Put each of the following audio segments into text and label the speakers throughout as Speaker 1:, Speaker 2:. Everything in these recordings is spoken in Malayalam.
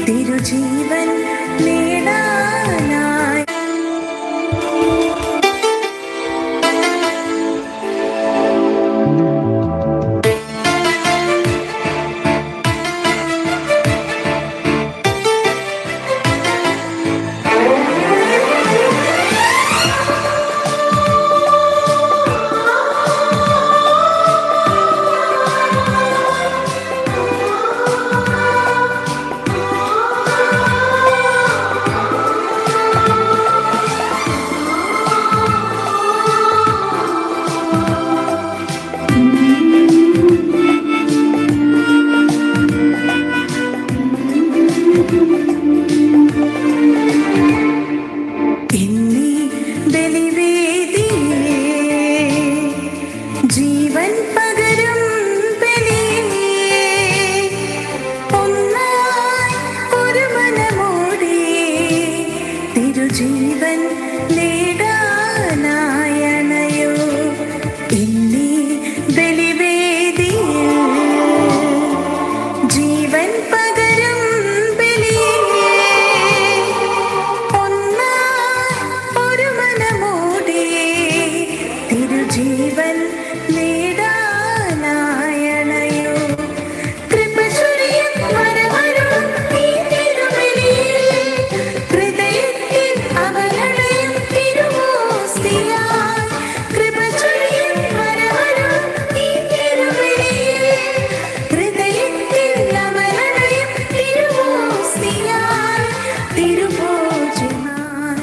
Speaker 1: തിരുജീവൻ നേടാനായി എന്നീ ബലിവേദിയേ ജീവൻ പകരും ബലിയേ ഒന്നായി ഒരു മനമോടെ തിരുജീവൻ നേടാനായണയോ എന്നീ ബലിവേദിയേ ജീവൻ പകരും ബലിയേ ഒന്നായി ഒരു മനമോടെ തിരുജീവൻ നേടാനായണയോ കൃപ ചൊരിയും വരവരുളും ഈ തിരുബലിയിൽ ഹൃദയത്തിൽ അവനടയും തിരുവോസ്തിയായി കൃപ ചൊരിയും വരവരുളും ഈ തിരുബലിയിൽ ഹൃദയത്തിൽ അവനടയും തിരുവോസ്തിയായി തിരുഭോജമായി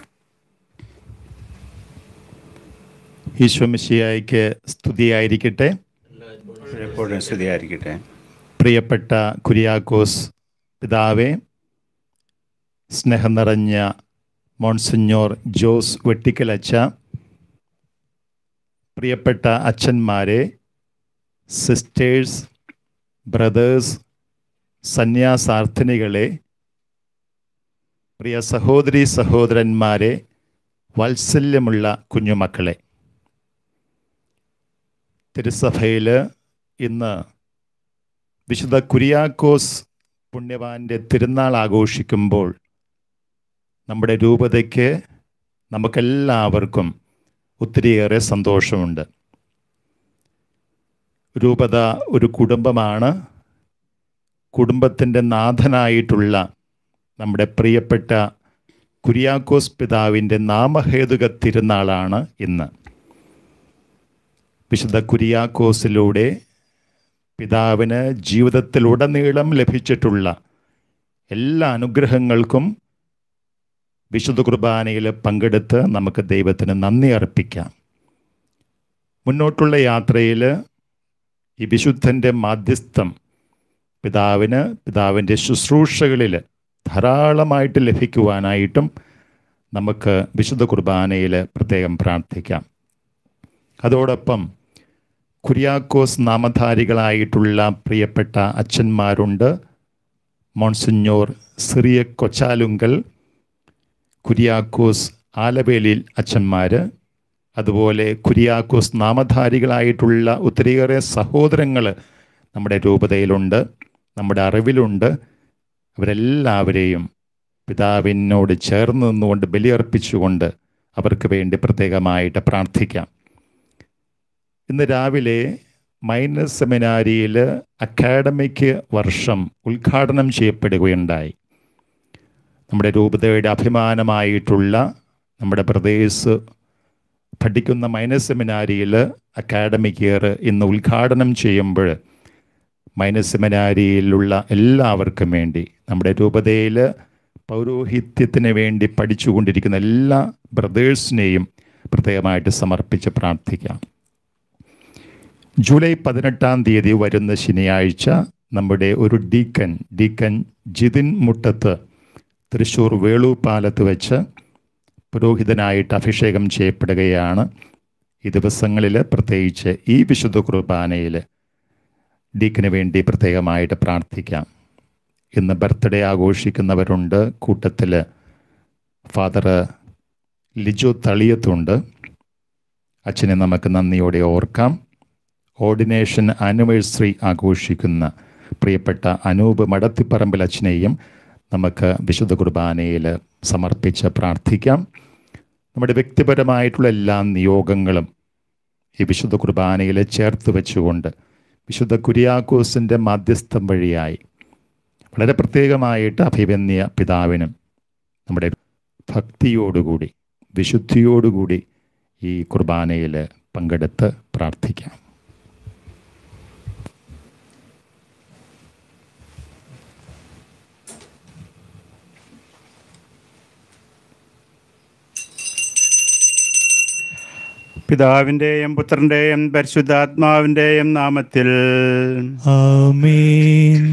Speaker 2: ഈശ്വമിശിയായിക്ക് സ്തുതിയായിരിക്കട്ടെ
Speaker 3: എപ്പോഴും സ്തുതിയായിരിക്കട്ടെ
Speaker 2: പ്രിയപ്പെട്ട കുര്യാക്കോസ് പിതാവേ സ്നേഹം നിറഞ്ഞ മോൺസിഞ്ഞോർ ജോസ് വെട്ടിക്കലച്ച പ്രിയപ്പെട്ട അച്ഛന്മാരെ സിസ്റ്റേഴ്സ് ബ്രദേഴ്സ് സന്യാസാർത്ഥിനികളെ പ്രിയ സഹോദരി സഹോദരന്മാരെ വാത്സല്യമുള്ള കുഞ്ഞുമക്കളെ തിരുസഭയിൽ ഇന്ന് വിശുദ്ധ കുര്യാക്കോസ് പുണ്യവാന്റെ തിരുനാൾ ആഘോഷിക്കുമ്പോൾ നമ്മുടെ രൂപതയ്ക്ക് നമുക്കെല്ലാവർക്കും ഒത്തിരിയേറെ സന്തോഷമുണ്ട് രൂപത ഒരു കുടുംബമാണ് കുടുംബത്തിൻ്റെ നാഥനായിട്ടുള്ള നമ്മുടെ പ്രിയപ്പെട്ട കുര്യാക്കോസ് പിതാവിൻ്റെ നാമഹേതുക തിരുനാളാണ് ഇന്ന് വിശുദ്ധ കുര്യാക്കോസിലൂടെ പിതാവിന് ജീവിതത്തിലുടനീളം ലഭിച്ചിട്ടുള്ള എല്ലാ അനുഗ്രഹങ്ങൾക്കും വിശുദ്ധ കുർബാനയിൽ പങ്കെടുത്ത് നമുക്ക് ദൈവത്തിന് നന്ദി അർപ്പിക്കാം മുന്നോട്ടുള്ള യാത്രയിൽ ഈ വിശുദ്ധൻ്റെ മാധ്യസ്ഥം പിതാവിന് പിതാവിൻ്റെ ശുശ്രൂഷകളിൽ ധാരാളമായിട്ട് ലഭിക്കുവാനായിട്ടും നമുക്ക് വിശുദ്ധ കുർബാനയിൽ പ്രത്യേകം പ്രാർത്ഥിക്കാം അതോടൊപ്പം കുര്യാക്കോസ് നാമധാരികളായിട്ടുള്ള പ്രിയപ്പെട്ട അച്ഛന്മാരുണ്ട് മോൺസിഞ്ഞോർ സിറിയ കൊച്ചാലുങ്കൽ കുര്യാക്കോസ് ആലവേലിൽ അച്ഛന്മാർ അതുപോലെ കുര്യാക്കോസ് നാമധാരികളായിട്ടുള്ള ഒത്തിരിയേറെ സഹോദരങ്ങൾ നമ്മുടെ രൂപതയിലുണ്ട് നമ്മുടെ അറിവിലുണ്ട് അവരെല്ലാവരെയും പിതാവിനോട് ചേർന്ന് നിന്നുകൊണ്ട് ബലിയർപ്പിച്ചുകൊണ്ട് അവർക്ക് വേണ്ടി പ്രത്യേകമായിട്ട് പ്രാർത്ഥിക്കാം ഇന്ന് രാവിലെ മൈനസ് സെമിനാരിയിൽ അക്കാഡമിക് വർഷം ഉദ്ഘാടനം ചെയ്യപ്പെടുകയുണ്ടായി നമ്മുടെ രൂപതയുടെ അഭിമാനമായിട്ടുള്ള നമ്മുടെ പ്രദേശ് പഠിക്കുന്ന മൈനസ് സെമിനാരിയിൽ അക്കാഡമിക് ഇയർ ഇന്ന് ഉദ്ഘാടനം ചെയ്യുമ്പോൾ മൈനസ് സെമിനാരിയിലുള്ള എല്ലാവർക്കും വേണ്ടി നമ്മുടെ രൂപതയിൽ പൗരോഹിത്യത്തിന് വേണ്ടി പഠിച്ചുകൊണ്ടിരിക്കുന്ന എല്ലാ ബ്രദേഴ്സിനെയും പ്രത്യേകമായിട്ട് സമർപ്പിച്ച് പ്രാർത്ഥിക്കാം ജൂലൈ പതിനെട്ടാം തീയതി വരുന്ന ശനിയാഴ്ച നമ്മുടെ ഒരു ഡീക്കൻ ഡീക്കൻ ജിതിൻ മുട്ടത്ത് തൃശ്ശൂർ വേളൂപ്പാലത്ത് വെച്ച് പുരോഹിതനായിട്ട് അഭിഷേകം ചെയ്യപ്പെടുകയാണ് ഈ ദിവസങ്ങളിൽ പ്രത്യേകിച്ച് ഈ വിശുദ്ധ കുർബാനയിൽ ഡീക്കിന് വേണ്ടി പ്രത്യേകമായിട്ട് പ്രാർത്ഥിക്കാം ഇന്ന് ബർത്ത്ഡേ ആഘോഷിക്കുന്നവരുണ്ട് കൂട്ടത്തിൽ ഫാദർ ലിജോ തളിയത്തുണ്ട് അച്ഛനെ നമുക്ക് നന്ദിയോടെ ഓർക്കാം ഓർഡിനേഷൻ ആനിവേഴ്സറി ആഘോഷിക്കുന്ന പ്രിയപ്പെട്ട അനൂപ് മടത്തിപ്പറമ്പിൽ അച്ഛനെയും നമുക്ക് വിശുദ്ധ കുർബാനയിൽ സമർപ്പിച്ച് പ്രാർത്ഥിക്കാം നമ്മുടെ വ്യക്തിപരമായിട്ടുള്ള എല്ലാ നിയോഗങ്ങളും ഈ വിശുദ്ധ കുർബാനയിൽ ചേർത്ത് വെച്ചുകൊണ്ട് വിശുദ്ധ കുര്യാക്കോസിൻ്റെ മാധ്യസ്ഥം വഴിയായി വളരെ പ്രത്യേകമായിട്ട് അഭിവന്യ പിതാവിനും നമ്മുടെ ഭക്തിയോടുകൂടി വിശുദ്ധിയോടുകൂടി ഈ കുർബാനയിൽ പങ്കെടുത്ത് പ്രാർത്ഥിക്കാം
Speaker 3: പിതാവിൻ്റെയും പുത്രൻ്റെയും പരിശുദ്ധാത്മാവിൻ്റെയും നാമത്തിൽ
Speaker 4: ആമേൻ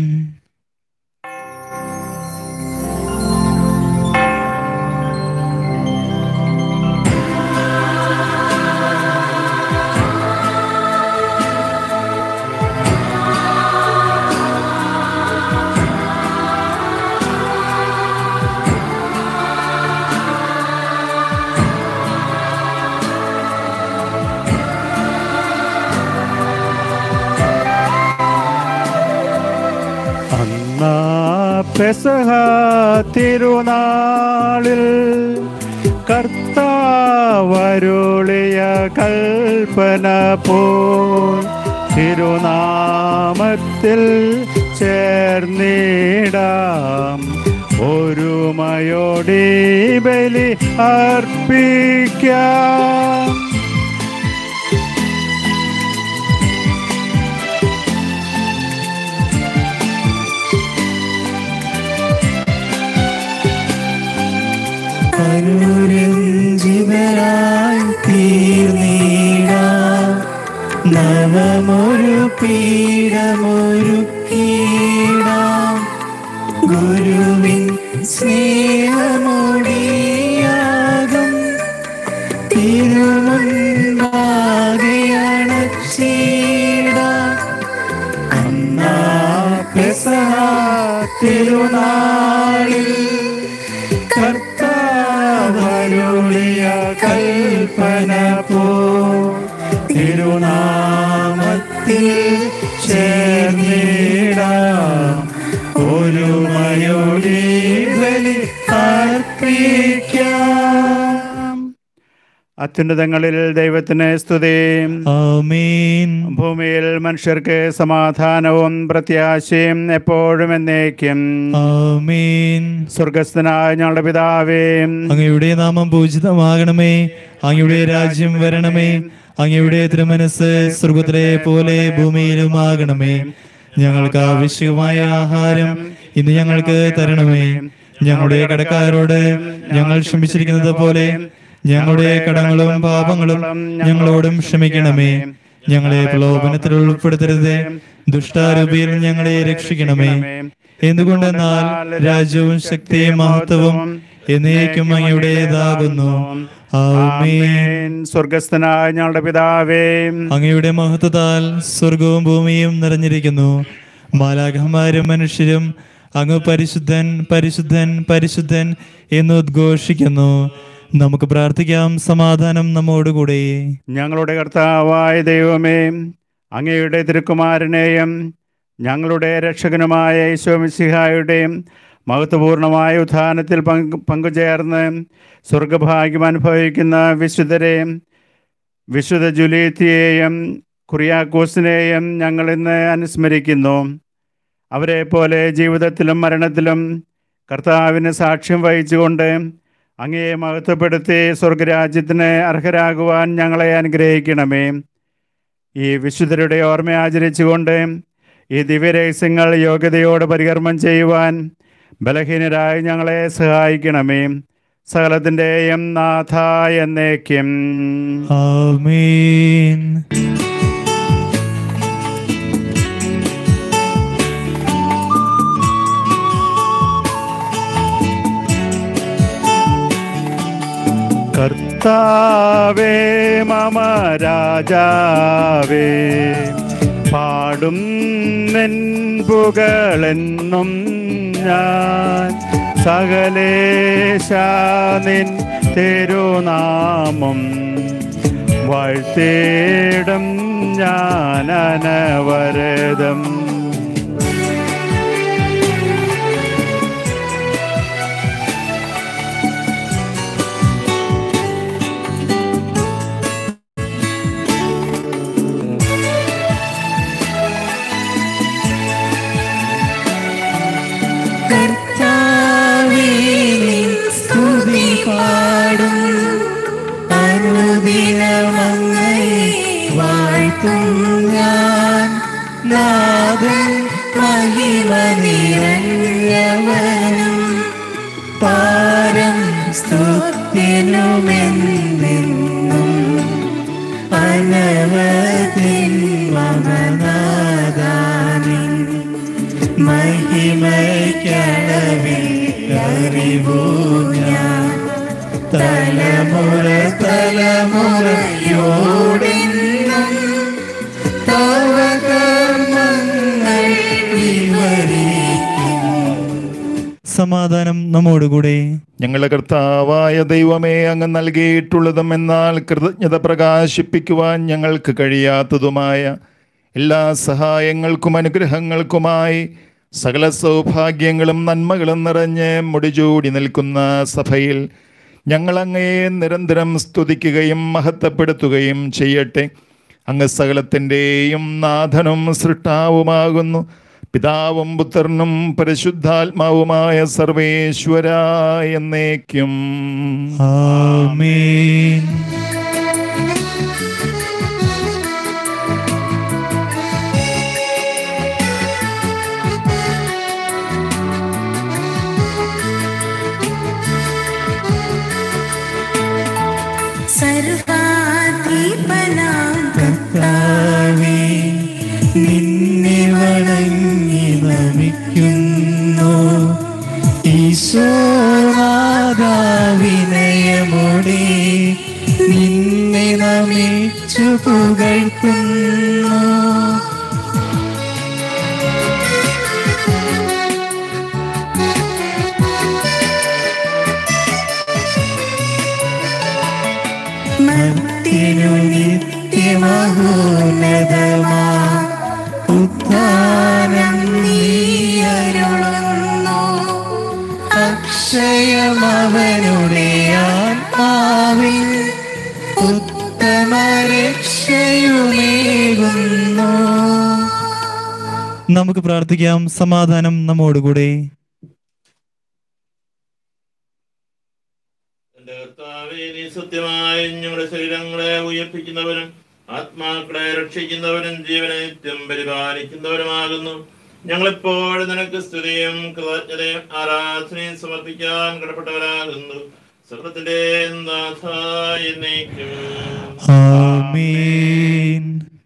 Speaker 3: അന്നാ പെസഹ തിരുനാളിൽ കർത്താവരുളിയ കൽപ്പന പോൽ തിരുനാമത്തിൽ ചേർന്നിടാം ഒരുമയോടി ബലി അർപ്പിക്കാം
Speaker 4: അനുരഞ്ജിതരായി തീർന്നീടാം നവമൊരു പീഠമൊരുക്കീടാം ഗുരുവിൻ സ്നേഹമൊടിയാകും തിരുമുൻപാകെയണച്ചീടാം അന്നാ പെസഹ തിരുനാളിൽ കർത്താവരുളിയ കൽപ്പന പോ തിരുനാമത്തിൽ ചേർന്നിടാം ഒരുമയോടി ബലി അർപ്പിക്കാം
Speaker 3: അത്യുന്നതങ്ങളിൽ ദൈവത്തിന് സ്തുതി
Speaker 4: ആമേൻ
Speaker 3: ഭൂമിയിൽ മനുഷ്യർക്ക് സമാധാനവും പ്രത്യാശയും എപ്പോഴും എന്നേക്കും
Speaker 4: ആമേൻ
Speaker 3: സ്വർഗസ്ഥനായ ഞങ്ങളുടെ പിതാവേ
Speaker 4: അങ്ങയുടെ നാമം പൂജിതമാകണമേ അങ്ങയുടെ രാജ്യം വരണമേ അങ്ങയുടെ തിരുമനസ് സ്വർഗത്തിലെ പോലെ ഭൂമിയിലുമാകണമേ ഞങ്ങൾക്ക് ആവശ്യമായ ആഹാരം ഇന്ന് ഞങ്ങൾക്ക് തരണമേ ഞങ്ങളുടെ കടക്കാരോട് ഞങ്ങൾ ക്ഷമിച്ചിരിക്കുന്നത് പോലെ ഞങ്ങളുടെ കടങ്ങളും പാപങ്ങളും ഞങ്ങളോടും ക്ഷമിക്കണമേ ഞങ്ങളെ പ്രലോഭനത്തിൽ ഉൾപ്പെടുത്തരുത് ദുഷ്ടാരൂപിയിൽ ഞങ്ങളെ രക്ഷിക്കണമേ എന്തുകൊണ്ടെന്നാൽ രാജ്യവും ശക്തിയും മഹത്വവും എന്നേക്കും അങ്ങയുടേതാകുന്നു ആമേൻ
Speaker 3: ആമേൻ. സ്വർഗസ്ഥനായ ഞങ്ങളുടെ പിതാവേ
Speaker 4: അങ്ങയുടെ മഹത്വത്താൽ സ്വർഗവും ഭൂമിയും നിറഞ്ഞിരിക്കുന്നു മാലാഖമാരും മനുഷ്യരും അങ്ങ് പരിശുദ്ധൻ പരിശുദ്ധൻ പരിശുദ്ധൻ എന്ന് ഉദ്ഘോഷിക്കുന്നു നമുക്ക് പ്രാർത്ഥിക്കാം സമാധാനം നമ്മോടുകൂടെ
Speaker 3: ഞങ്ങളുടെ കർത്താവായ ദൈവമേ അങ്ങയുടെ തിരുക്കുമാരനെയും ഞങ്ങളുടെ രക്ഷകനുമായ ഈശോമിസിഹായുടെയും മഹത്വപൂർണമായ ഉത്ഥാനത്തിൽ പങ്ക് പങ്കുചേർന്ന് സ്വർഗഭാഗ്യം അനുഭവിക്കുന്ന വിശുദ്ധരെ വിശുദ്ധ ജുലീത്തിയെയും കുറിയാക്കോസിനെയും ഞങ്ങൾ ഇന്ന് അനുസ്മരിക്കുന്നു അവരെ പോലെ ജീവിതത്തിലും മരണത്തിലും കർത്താവിന് സാക്ഷ്യം വഹിച്ചുകൊണ്ട് അങ്ങയെ മഹത്വപ്പെടുത്തി സ്വർഗരാജ്യത്തിന് അർഹരാകുവാൻ ഞങ്ങളെ അനുഗ്രഹിക്കണമേ ഈ വിശുദ്ധരുടെ ഓർമ്മ ആചരിച്ചുകൊണ്ട് ഈ ദിവ്യരഹസ്യങ്ങൾ യോഗ്യതയോടെ പരികർമ്മം ചെയ്യുവാൻ ബലഹീനരായി ഞങ്ങളെ സഹായിക്കണമേ സകലത്തിൻ്റെയും നാഥ എന്നേക്കും
Speaker 4: ആമേൻ
Speaker 3: കർത്താവേ മമ രാജാവേ പാടും നെൻപുകളെന്നും ഞാൻ സകലേശ നിൻ തിരുനാമം വാഴ്ത്തേടും ഞാൻ അനവരതം
Speaker 1: നാഥൻ മഹിമ നിറഞ്ഞവനും പാരം സ്തുത്യനുമെന്നെന്നും അനവധിൻ മമനാദാനിൻ മഹിമയ്ക്കളവിൽ അറിവൂ ഞാൻ തലമുറ തലമുറയോടെന്നും തവ കർമ്മങ്ങൾ വിവരിക്കും
Speaker 4: സമാധാനം നമ്മോടുകൂടെ
Speaker 2: ഞങ്ങളുടെ കർത്താവായ ദൈവമേ അങ്ങ് നൽകിയിട്ടുള്ളതും എന്നാൽ കൃതജ്ഞത പ്രകാശിപ്പിക്കുവാൻ ഞങ്ങൾക്ക് കഴിയാത്തതുമായ എല്ലാ സഹായങ്ങൾക്കും അനുഗ്രഹങ്ങൾക്കുമായി സകല സൗഭാഗ്യങ്ങളും നന്മകളും നിറഞ്ഞ് മുടിചൂടി നിൽക്കുന്ന സഭയിൽ ഞങ്ങളങ്ങയെ നിരന്തരം സ്തുതിക്കുകയും മഹത്വപ്പെടുത്തുകയും ചെയ്യട്ടെ അങ്ങ് സകലത്തിൻ്റെയും നാഥനും സൃഷ്ടാവുമാകുന്നു പിതാവും പുത്രനും പരിശുദ്ധാത്മാവുമായ സർവേശ്വര എന്നേക്കും
Speaker 4: ആമേൻ
Speaker 1: സർവാധിപനാം
Speaker 4: കർത്താവേ നിന്നെ വണങ്ങി നമിക്കുന്നു ഈശോനാദാവിനയമോടെ നിന്നെ നമിച്ചു പുകഴ്ത്തുന്നു
Speaker 1: മത്തിനു നിത്യമഹോന്നതമാ ഉത്ഥാനം നീയരുളുന്നു
Speaker 4: അക്ഷയമവനുടെ ആത്മാവിൽ ഉത്തമ രക്ഷയുമേകുന്നു നമുക്ക് പ്രാർത്ഥിക്കാം സമാധാനം നമ്മോടുകൂടെ
Speaker 5: എന്റെ കർത്താവേ നീ സത്യമായി ഞങ്ങളുടെ ശരീരങ്ങളെ ഉയർപ്പിക്കുന്നവനും ആത്മാക്കളെ രക്ഷിക്കുന്നവനും ജീവനെ നിത്യം പരിപാലിക്കുന്നവനുമാകുന്നു ഞങ്ങളെപ്പോഴും നിനക്ക് സ്തുതിയും കൃതജ്ഞതയും ആരാധനയും സമർപ്പിക്കാൻ കടപ്പെട്ടവരാകുന്നു സ്വർഗത്തിന്റെ നാഥ എന്നേക്കും
Speaker 4: ആമേൻ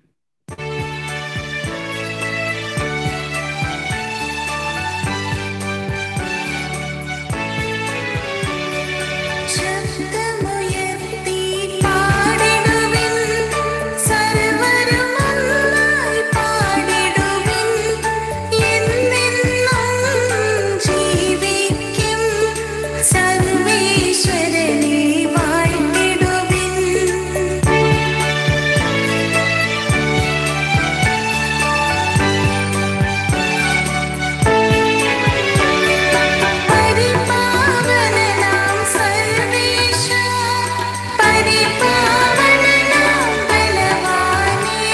Speaker 1: ശബ്ദമുയർത്തി പാടിടുവിൻ സർവരും ഒന്നായി പാടിടുവിൻ എന്നെന്നും ജീവിക്കും സർവേശ്വരനെ വാഴ്ത്തിടുവിൻ പരിപാവനനാം സർവേശ പരിപാവനനാം ബലവാനേ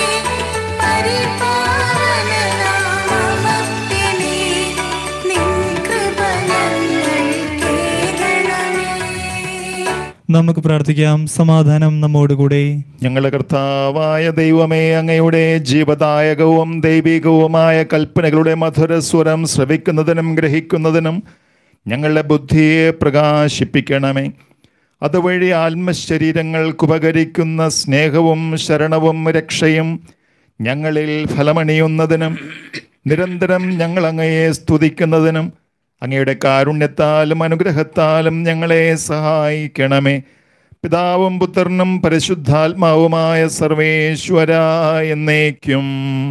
Speaker 1: പരിപാവനനാം അമർത്യനേ നിൻ കൃപ ഞങ്ങൾ കേൾക്കണമേ
Speaker 4: നമുക്ക് പ്രാർത്ഥിക്കാം സമാധാനം നമ്മോടുകൂടെ
Speaker 2: ഞങ്ങളുടെ കർത്താവായ ദൈവമേ അങ്ങയുടെ ജീവദായകവും ദൈവികവുമായ കൽപ്പനകളുടെ മധുരസ്വരം ശ്രവിക്കുന്നതിനും ഗ്രഹിക്കുന്നതിനും ഞങ്ങളുടെ ബുദ്ധിയെ പ്രകാശിപ്പിക്കണമേ അതുവഴി ആത്മശരീരങ്ങൾക്കുപകരിക്കുന്ന സ്നേഹവും ശരണവും രക്ഷയും ഞങ്ങളിൽ ഫലമണിയുന്നതിനും നിരന്തരം ഞങ്ങൾ അങ്ങയെ സ്തുതിക്കുന്നതിനും അങ്ങയുടെ കാരുണ്യത്താലും അനുഗ്രഹത്താലും ഞങ്ങളെ സഹായിക്കണമേ പിതാവും പുത്രനും പരിശുദ്ധാത്മാവുമായ സർവേശ്വര എന്നേക്കും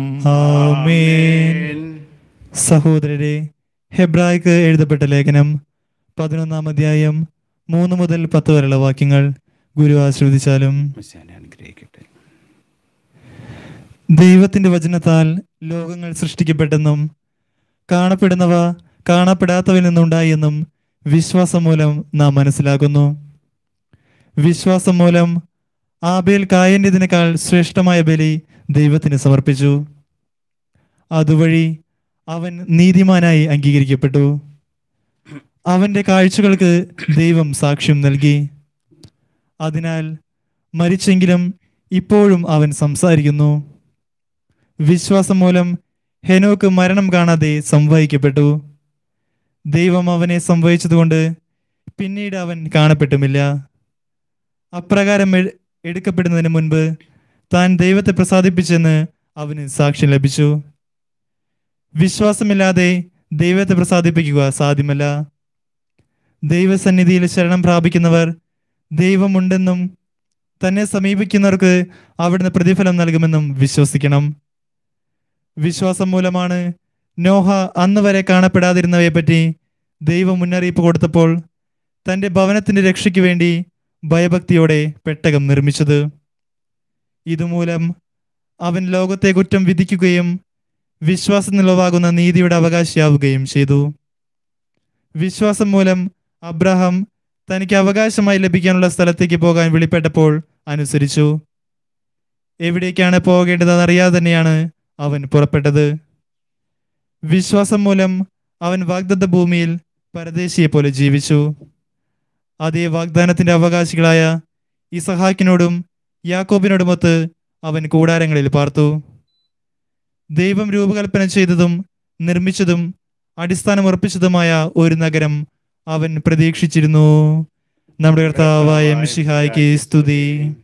Speaker 4: ആമേൻ സഹോദരരെ ഹെബ്രായ്ക്ക് എഴുതപ്പെട്ട ലേഖനം പതിനൊന്നാം അധ്യായം മൂന്ന് മുതൽ പത്ത് വരെയുള്ള വാക്യങ്ങൾ ഗുരു ആശ്രവദിച്ചാലും
Speaker 3: അനുഗ്രഹിക്കട്ടെ
Speaker 4: ദൈവത്തിന്റെ വചനത്താൽ ലോകങ്ങൾ സൃഷ്ടിക്കപ്പെട്ടെന്നും കാണപ്പെടുന്നവ കാണപ്പെടാത്തവയിൽ നിന്നുണ്ടായി എന്നും വിശ്വാസം മൂലം നാം മനസ്സിലാക്കുന്നു വിശ്വാസം മൂലം ആബേൽ കായന്റേതിനേക്കാൾ ശ്രേഷ്ഠമായ ബലി ദൈവത്തിന് സമർപ്പിച്ചു അതുവഴി അവൻ നീതിമാനായി അംഗീകരിക്കപ്പെട്ടു അവന്റെ കാഴ്ചകൾക്ക് ദൈവം സാക്ഷ്യം നൽകി അതിനാൽ മരിച്ചെങ്കിലും ഇപ്പോഴും അവൻ സംസാരിക്കുന്നു വിശ്വാസം മൂലം ഹെനോക്ക് മരണം കാണാതെ സംവഹിക്കപ്പെട്ടു ദൈവം അവനെ സംവഹിച്ചതുകൊണ്ട് പിന്നീട് അവൻ കാണപ്പെട്ടുമില്ല അപ്രകാരം എ- എടുക്കപ്പെടുന്നതിന് മുൻപ് താൻ ദൈവത്തെ പ്രസാദിപ്പിച്ചെന്ന് അവന് സാക്ഷ്യം ലഭിച്ചു വിശ്വാസമില്ലാതെ ദൈവത്തെ പ്രസാദിപ്പിക്കുക സാധ്യമല്ല ദൈവസന്നിധിയിൽ ശരണം പ്രാപിക്കുന്നവർ ദൈവമുണ്ടെന്നും തന്നെ സമീപിക്കുന്നവർക്ക് അവിടുന്ന് പ്രതിഫലം നൽകുമെന്നും വിശ്വസിക്കണം വിശ്വാസം മൂലമാണ് നോഹ അന്ന് വരെ കാണപ്പെടാതിരുന്നവയെപ്പറ്റി ദൈവം മുന്നറിയിപ്പ് കൊടുത്തപ്പോൾ തൻ്റെ ഭവനത്തിൻ്റെ രക്ഷയ്ക്ക് വേണ്ടി ഭയഭക്തിയോടെ പെട്ടകം നിർമ്മിച്ചത് ഇതുമൂലം അവൻ ലോകത്തെ കുറ്റം വിധിക്കുകയും വിശ്വാസം നിലവാകുന്ന നീതിയുടെ അവകാശിയാവുകയും ചെയ്തു വിശ്വാസം മൂലം അബ്രഹാം തനിക്ക് അവകാശമായി ലഭിക്കാനുള്ള സ്ഥലത്തേക്ക് പോകാൻ വിളിപ്പെട്ടപ്പോൾ അനുസരിച്ചു എവിടേക്കാണ് പോകേണ്ടതെന്ന് അറിയാതെ തന്നെയാണ് അവൻ പുറപ്പെട്ടത് വിശ്വാസം മൂലം അവൻ വാഗ്ദത്ത ഭൂമിയിൽ പരദേശിയെ പോലെ ജീവിച്ചു അതേ വാഗ്ദാനത്തിന്റെ അവകാശികളായ ഇസഹാക്കിനോടും യാക്കോബിനോടുമൊത്ത് അവൻ കൂടാരങ്ങളിൽ പാർത്തു ദൈവം രൂപകൽപ്പന ചെയ്തതും നിർമ്മിച്ചതും അടിസ്ഥാനം ഉറപ്പിച്ചതുമായ ഒരു നഗരം അവൻ പ്രതീക്ഷിച്ചിരുന്നു നമ്മുടെ കർത്താവായ മിശിഹായ്ക്ക് സ്തുതി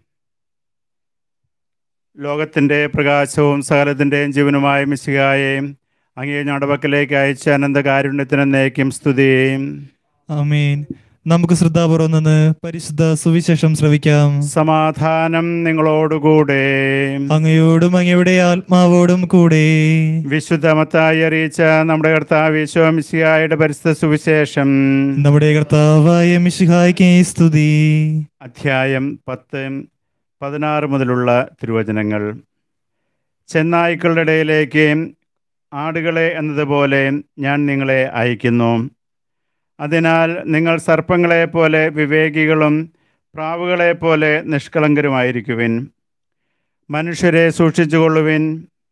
Speaker 3: ലോകത്തിൻ്റെ പ്രകാശവും സകലത്തിൻ്റെയും ജീവനുമായ മിശികായെ അങ്ങേ ഞടവക്കലേക്ക് അയച്ച അനന്തകാരുണ്യത്തിന് നേക്കും സ്തുതി
Speaker 4: ആമീൻ നമുക്ക് ശ്രദ്ധാപൂർവം നിന്ന് പരിശുദ്ധ സുവിശേഷം ശ്രവിക്കാം
Speaker 3: സമാധാനം നിങ്ങളോടുകൂടെ
Speaker 4: അങ്ങയോടും അങ്ങയുടെ ആത്മാവോടും കൂടെ
Speaker 3: വിശുദ്ധമത്തായി അറിയിച്ച നമ്മുടെ കർത്താവ് വിശ്വമിശിഹായുടെ പരിശുദ്ധ സുവിശേഷം
Speaker 4: നമ്മുടെ കർത്താവായ മിശിഹായ്ക്ക് സ്തുതി
Speaker 3: അധ്യായം പത്ത് പതിനാറ് മുതലുള്ള തിരുവചനങ്ങൾ ചെന്നായ്ക്കളുടെ ഇടയിലേക്ക് ആടുകളെ എന്നതുപോലെ ഞാൻ നിങ്ങളെ അയക്കുന്നു അതിനാൽ നിങ്ങൾ സർപ്പങ്ങളെപ്പോലെ വിവേകികളും പ്രാവുകളെപ്പോലെ നിഷ്കളങ്കരുമായിരിക്കുവിൻ മനുഷ്യരെ സൂക്ഷിച്ചുകൊള്ളുവിൻ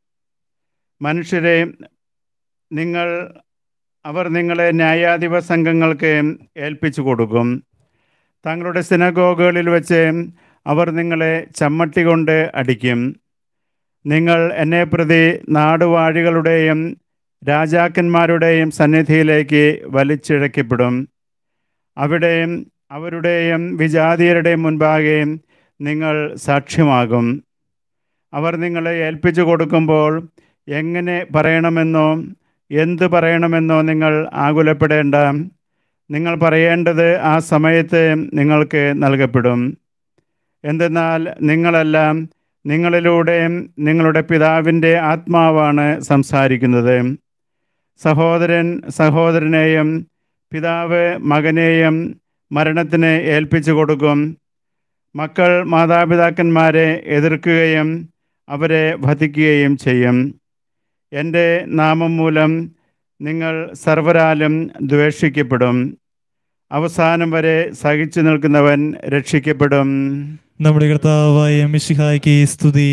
Speaker 3: മനുഷ്യരെ നിങ്ങൾ അവർ നിങ്ങളെ ന്യായാധിപ സംഘങ്ങൾക്ക് ഏൽപ്പിച്ചു കൊടുക്കും തങ്ങളുടെ സിനഗോഗുകളിൽ വെച്ച് അവർ നിങ്ങളെ ചമ്മട്ടി കൊണ്ട് അടിക്കും നിങ്ങൾ എന്നെ പ്രതി നാടുവാഴികളുടെയും രാജാക്കന്മാരുടെയും സന്നിധിയിലേക്ക് വലിച്ചിഴക്കപ്പെടും അവിടെയും അവരുടെയും വിജാതീയരുടെയും മുൻപാകെ നിങ്ങൾ സാക്ഷ്യമാകും അവർ നിങ്ങളെ ഏൽപ്പിച്ചു കൊടുക്കുമ്പോൾ എങ്ങനെ പറയണമെന്നോ എന്ത് പറയണമെന്നോ നിങ്ങൾ ആകുലപ്പെടേണ്ട നിങ്ങൾ പറയേണ്ടത് ആ സമയത്ത് നിങ്ങൾക്ക് നൽകപ്പെടും എന്തെന്നാൽ നിങ്ങളെല്ലാം നിങ്ങളിലൂടെ നിങ്ങളുടെ പിതാവിൻ്റെ ആത്മാവാണ് സംസാരിക്കുന്നത് സഹോദരൻ സഹോദരനെയും പിതാവ് മകനെയും മരണത്തിന് ഏൽപ്പിച്ചു കൊടുക്കും മക്കൾ മാതാപിതാക്കന്മാരെ എതിർക്കുകയും അവരെ വധിക്കുകയും ചെയ്യും എൻ്റെ നാമം മൂലം നിങ്ങൾ സർവരാലും ദ്വേഷിക്കപ്പെടും അവസാനം വരെ സഹിച്ചു നിൽക്കുന്നവൻ രക്ഷിക്കപ്പെടും
Speaker 4: നമ്മുടെ കർത്താവായ മിശിഹായ്ക്ക് സ്തുതി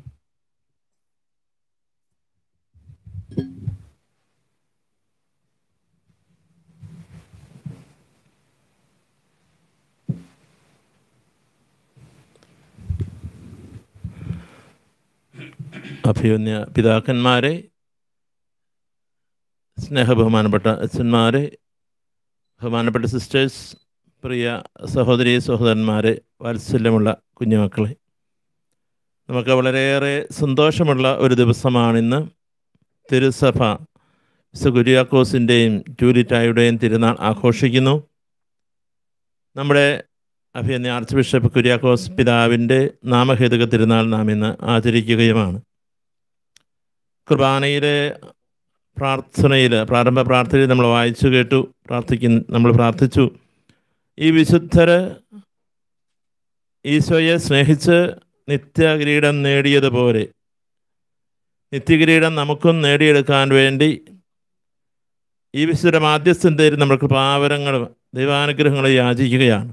Speaker 5: അഭിമന്യ പിതാക്കന്മാരെ സ്നേഹബഹുമാനപ്പെട്ട അച്ഛന്മാരെ ബഹുമാനപ്പെട്ട സിസ്റ്റേഴ്സ് പ്രിയ സഹോദരി സഹോദരന്മാരെ വാത്സല്യമുള്ള കുഞ്ഞുമക്കളെ നമുക്ക് വളരെയേറെ സന്തോഷമുള്ള ഒരു ദിവസമാണിന്ന് തിരുസഭ കുര്യാക്കോസിൻ്റെയും ജൂലിറ്റായുടെയും തിരുനാൾ ആഘോഷിക്കുന്നു നമ്മുടെ അഭിയന്യ ആർച്ച് ബിഷപ്പ് കുര്യാക്കോസ് പിതാവിൻ്റെ നാമഹേതുക തിരുനാൾ നാം ഇന്ന് ആചരിക്കുകയുമാണ് കുർബാനയിലെ പ്രാർത്ഥനയിൽ പ്രാരംഭ പ്രാർത്ഥനയിൽ നമ്മൾ വായിച്ചു കേട്ടു പ്രാർത്ഥിക്കുന്ന നമ്മൾ പ്രാർത്ഥിച്ചു ഈ വിശുദ്ധര് ഈശോയെ സ്നേഹിച്ച് നിത്യകിരീടം നേടിയതുപോലെ നിത്യകിരീടം നമുക്കും നേടിയെടുക്കാൻ വേണ്ടി ഈ വിശുദ്ധ മാധ്യസ്ഥതയിൽ നമ്മൾ കൃപാവരങ്ങളും ദൈവാനുഗ്രഹങ്ങളും യാചിക്കുകയാണ്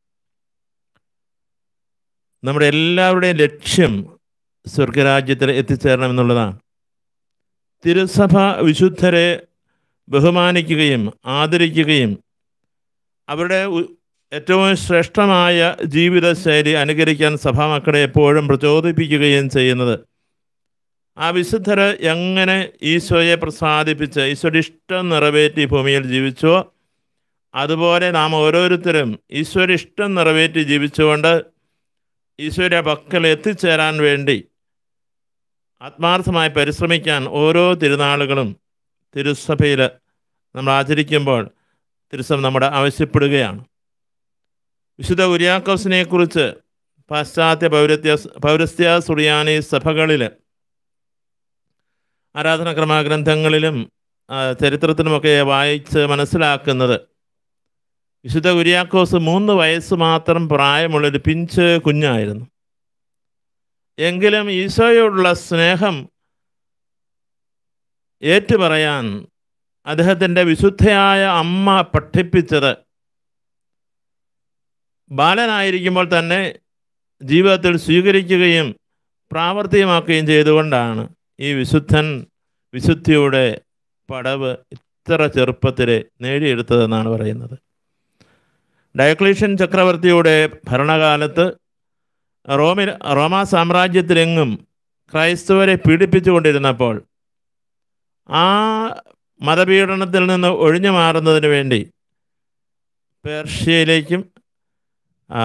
Speaker 5: നമ്മുടെ എല്ലാവരുടെയും ലക്ഷ്യം സ്വർഗരാജ്യത്തിൽ എത്തിച്ചേരണം എന്നുള്ളതാണ് തിരുസഭ വിശുദ്ധരെ ബഹുമാനിക്കുകയും ആദരിക്കുകയും അവരുടെ ഉ- ഏറ്റവും ശ്രേഷ്ഠമായ ജീവിതശൈലി അനുകരിക്കാൻ സഭാമക്കളെ എപ്പോഴും പ്രചോദിപ്പിക്കുകയും ചെയ്യുന്നത് ആ വിശുദ്ധർ എങ്ങനെ ഈശോയെ പ്രസാദിപ്പിച്ച് ഈശോയുടെ ഇഷ്ടം നിറവേറ്റി ഭൂമിയിൽ ജീവിച്ചോ അതുപോലെ നാം ഓരോരുത്തരും ഈശോയുടെ ഇഷ്ടം നിറവേറ്റി ജീവിച്ചുകൊണ്ട് ഈശോയുടെ പക്കൽ എത്തിച്ചേരാൻ വേണ്ടി ആത്മാർത്ഥമായി പരിശ്രമിക്കാൻ ഓരോ തിരുനാളുകളും തിരുസഭയിൽ നമ്മൾ ആചരിക്കുമ്പോൾ തിരുസഭ നമ്മുടെ ആവശ്യപ്പെടുകയാണ് വിശുദ്ധ ഉരിയാക്കോസിനെ കുറിച്ച് പാശ്ചാത്യ പൗരത്യ പൗരസ്ത്യ സുറിയാനി സഭകളിൽ ആരാധനാക്രമ ഗ്രന്ഥങ്ങളിലും ആ, ചരിത്രത്തിലുമൊക്കെ വായിച്ച് മനസ്സിലാക്കുന്നത് വിശുദ്ധ കുര്യാക്കോസ് മൂന്ന് വയസ്സ് മാത്രം പ്രായമുള്ളൊരു പിഞ്ച് കുഞ്ഞായിരുന്നു എങ്കിലും ഈശോയോടുള്ള സ്നേഹം ഏറ്റുപറയാൻ അദ്ദേഹത്തിൻ്റെ വിശുദ്ധയായ അമ്മ പഠിപ്പിച്ചത് ബാലനായിരിക്കുമ്പോൾ തന്നെ ജീവിതത്തിൽ സ്വീകരിക്കുകയും പ്രാവർത്തികമാക്കുകയും ചെയ്തുകൊണ്ടാണ് ഈ വിശുദ്ധൻ വിശുദ്ധിയുടെ പടവ് ഇത്ര ചെറുപ്പത്തിൽ നേടിയെടുത്തതെന്നാണ് പറയുന്നത് ഡയക്ലീഷ്യൻ ചക്രവർത്തിയുടെ ഭരണകാലത്ത് റോമിൽ റോമാ സാമ്രാജ്യത്തിലെങ്ങും ക്രൈസ്തവരെ പീഡിപ്പിച്ചുകൊണ്ടിരുന്നപ്പോൾ ആ മതപീഡനത്തിൽ നിന്ന് ഒഴിഞ്ഞു മാറുന്നതിന് വേണ്ടി പേർഷ്യയിലേക്കും ആ,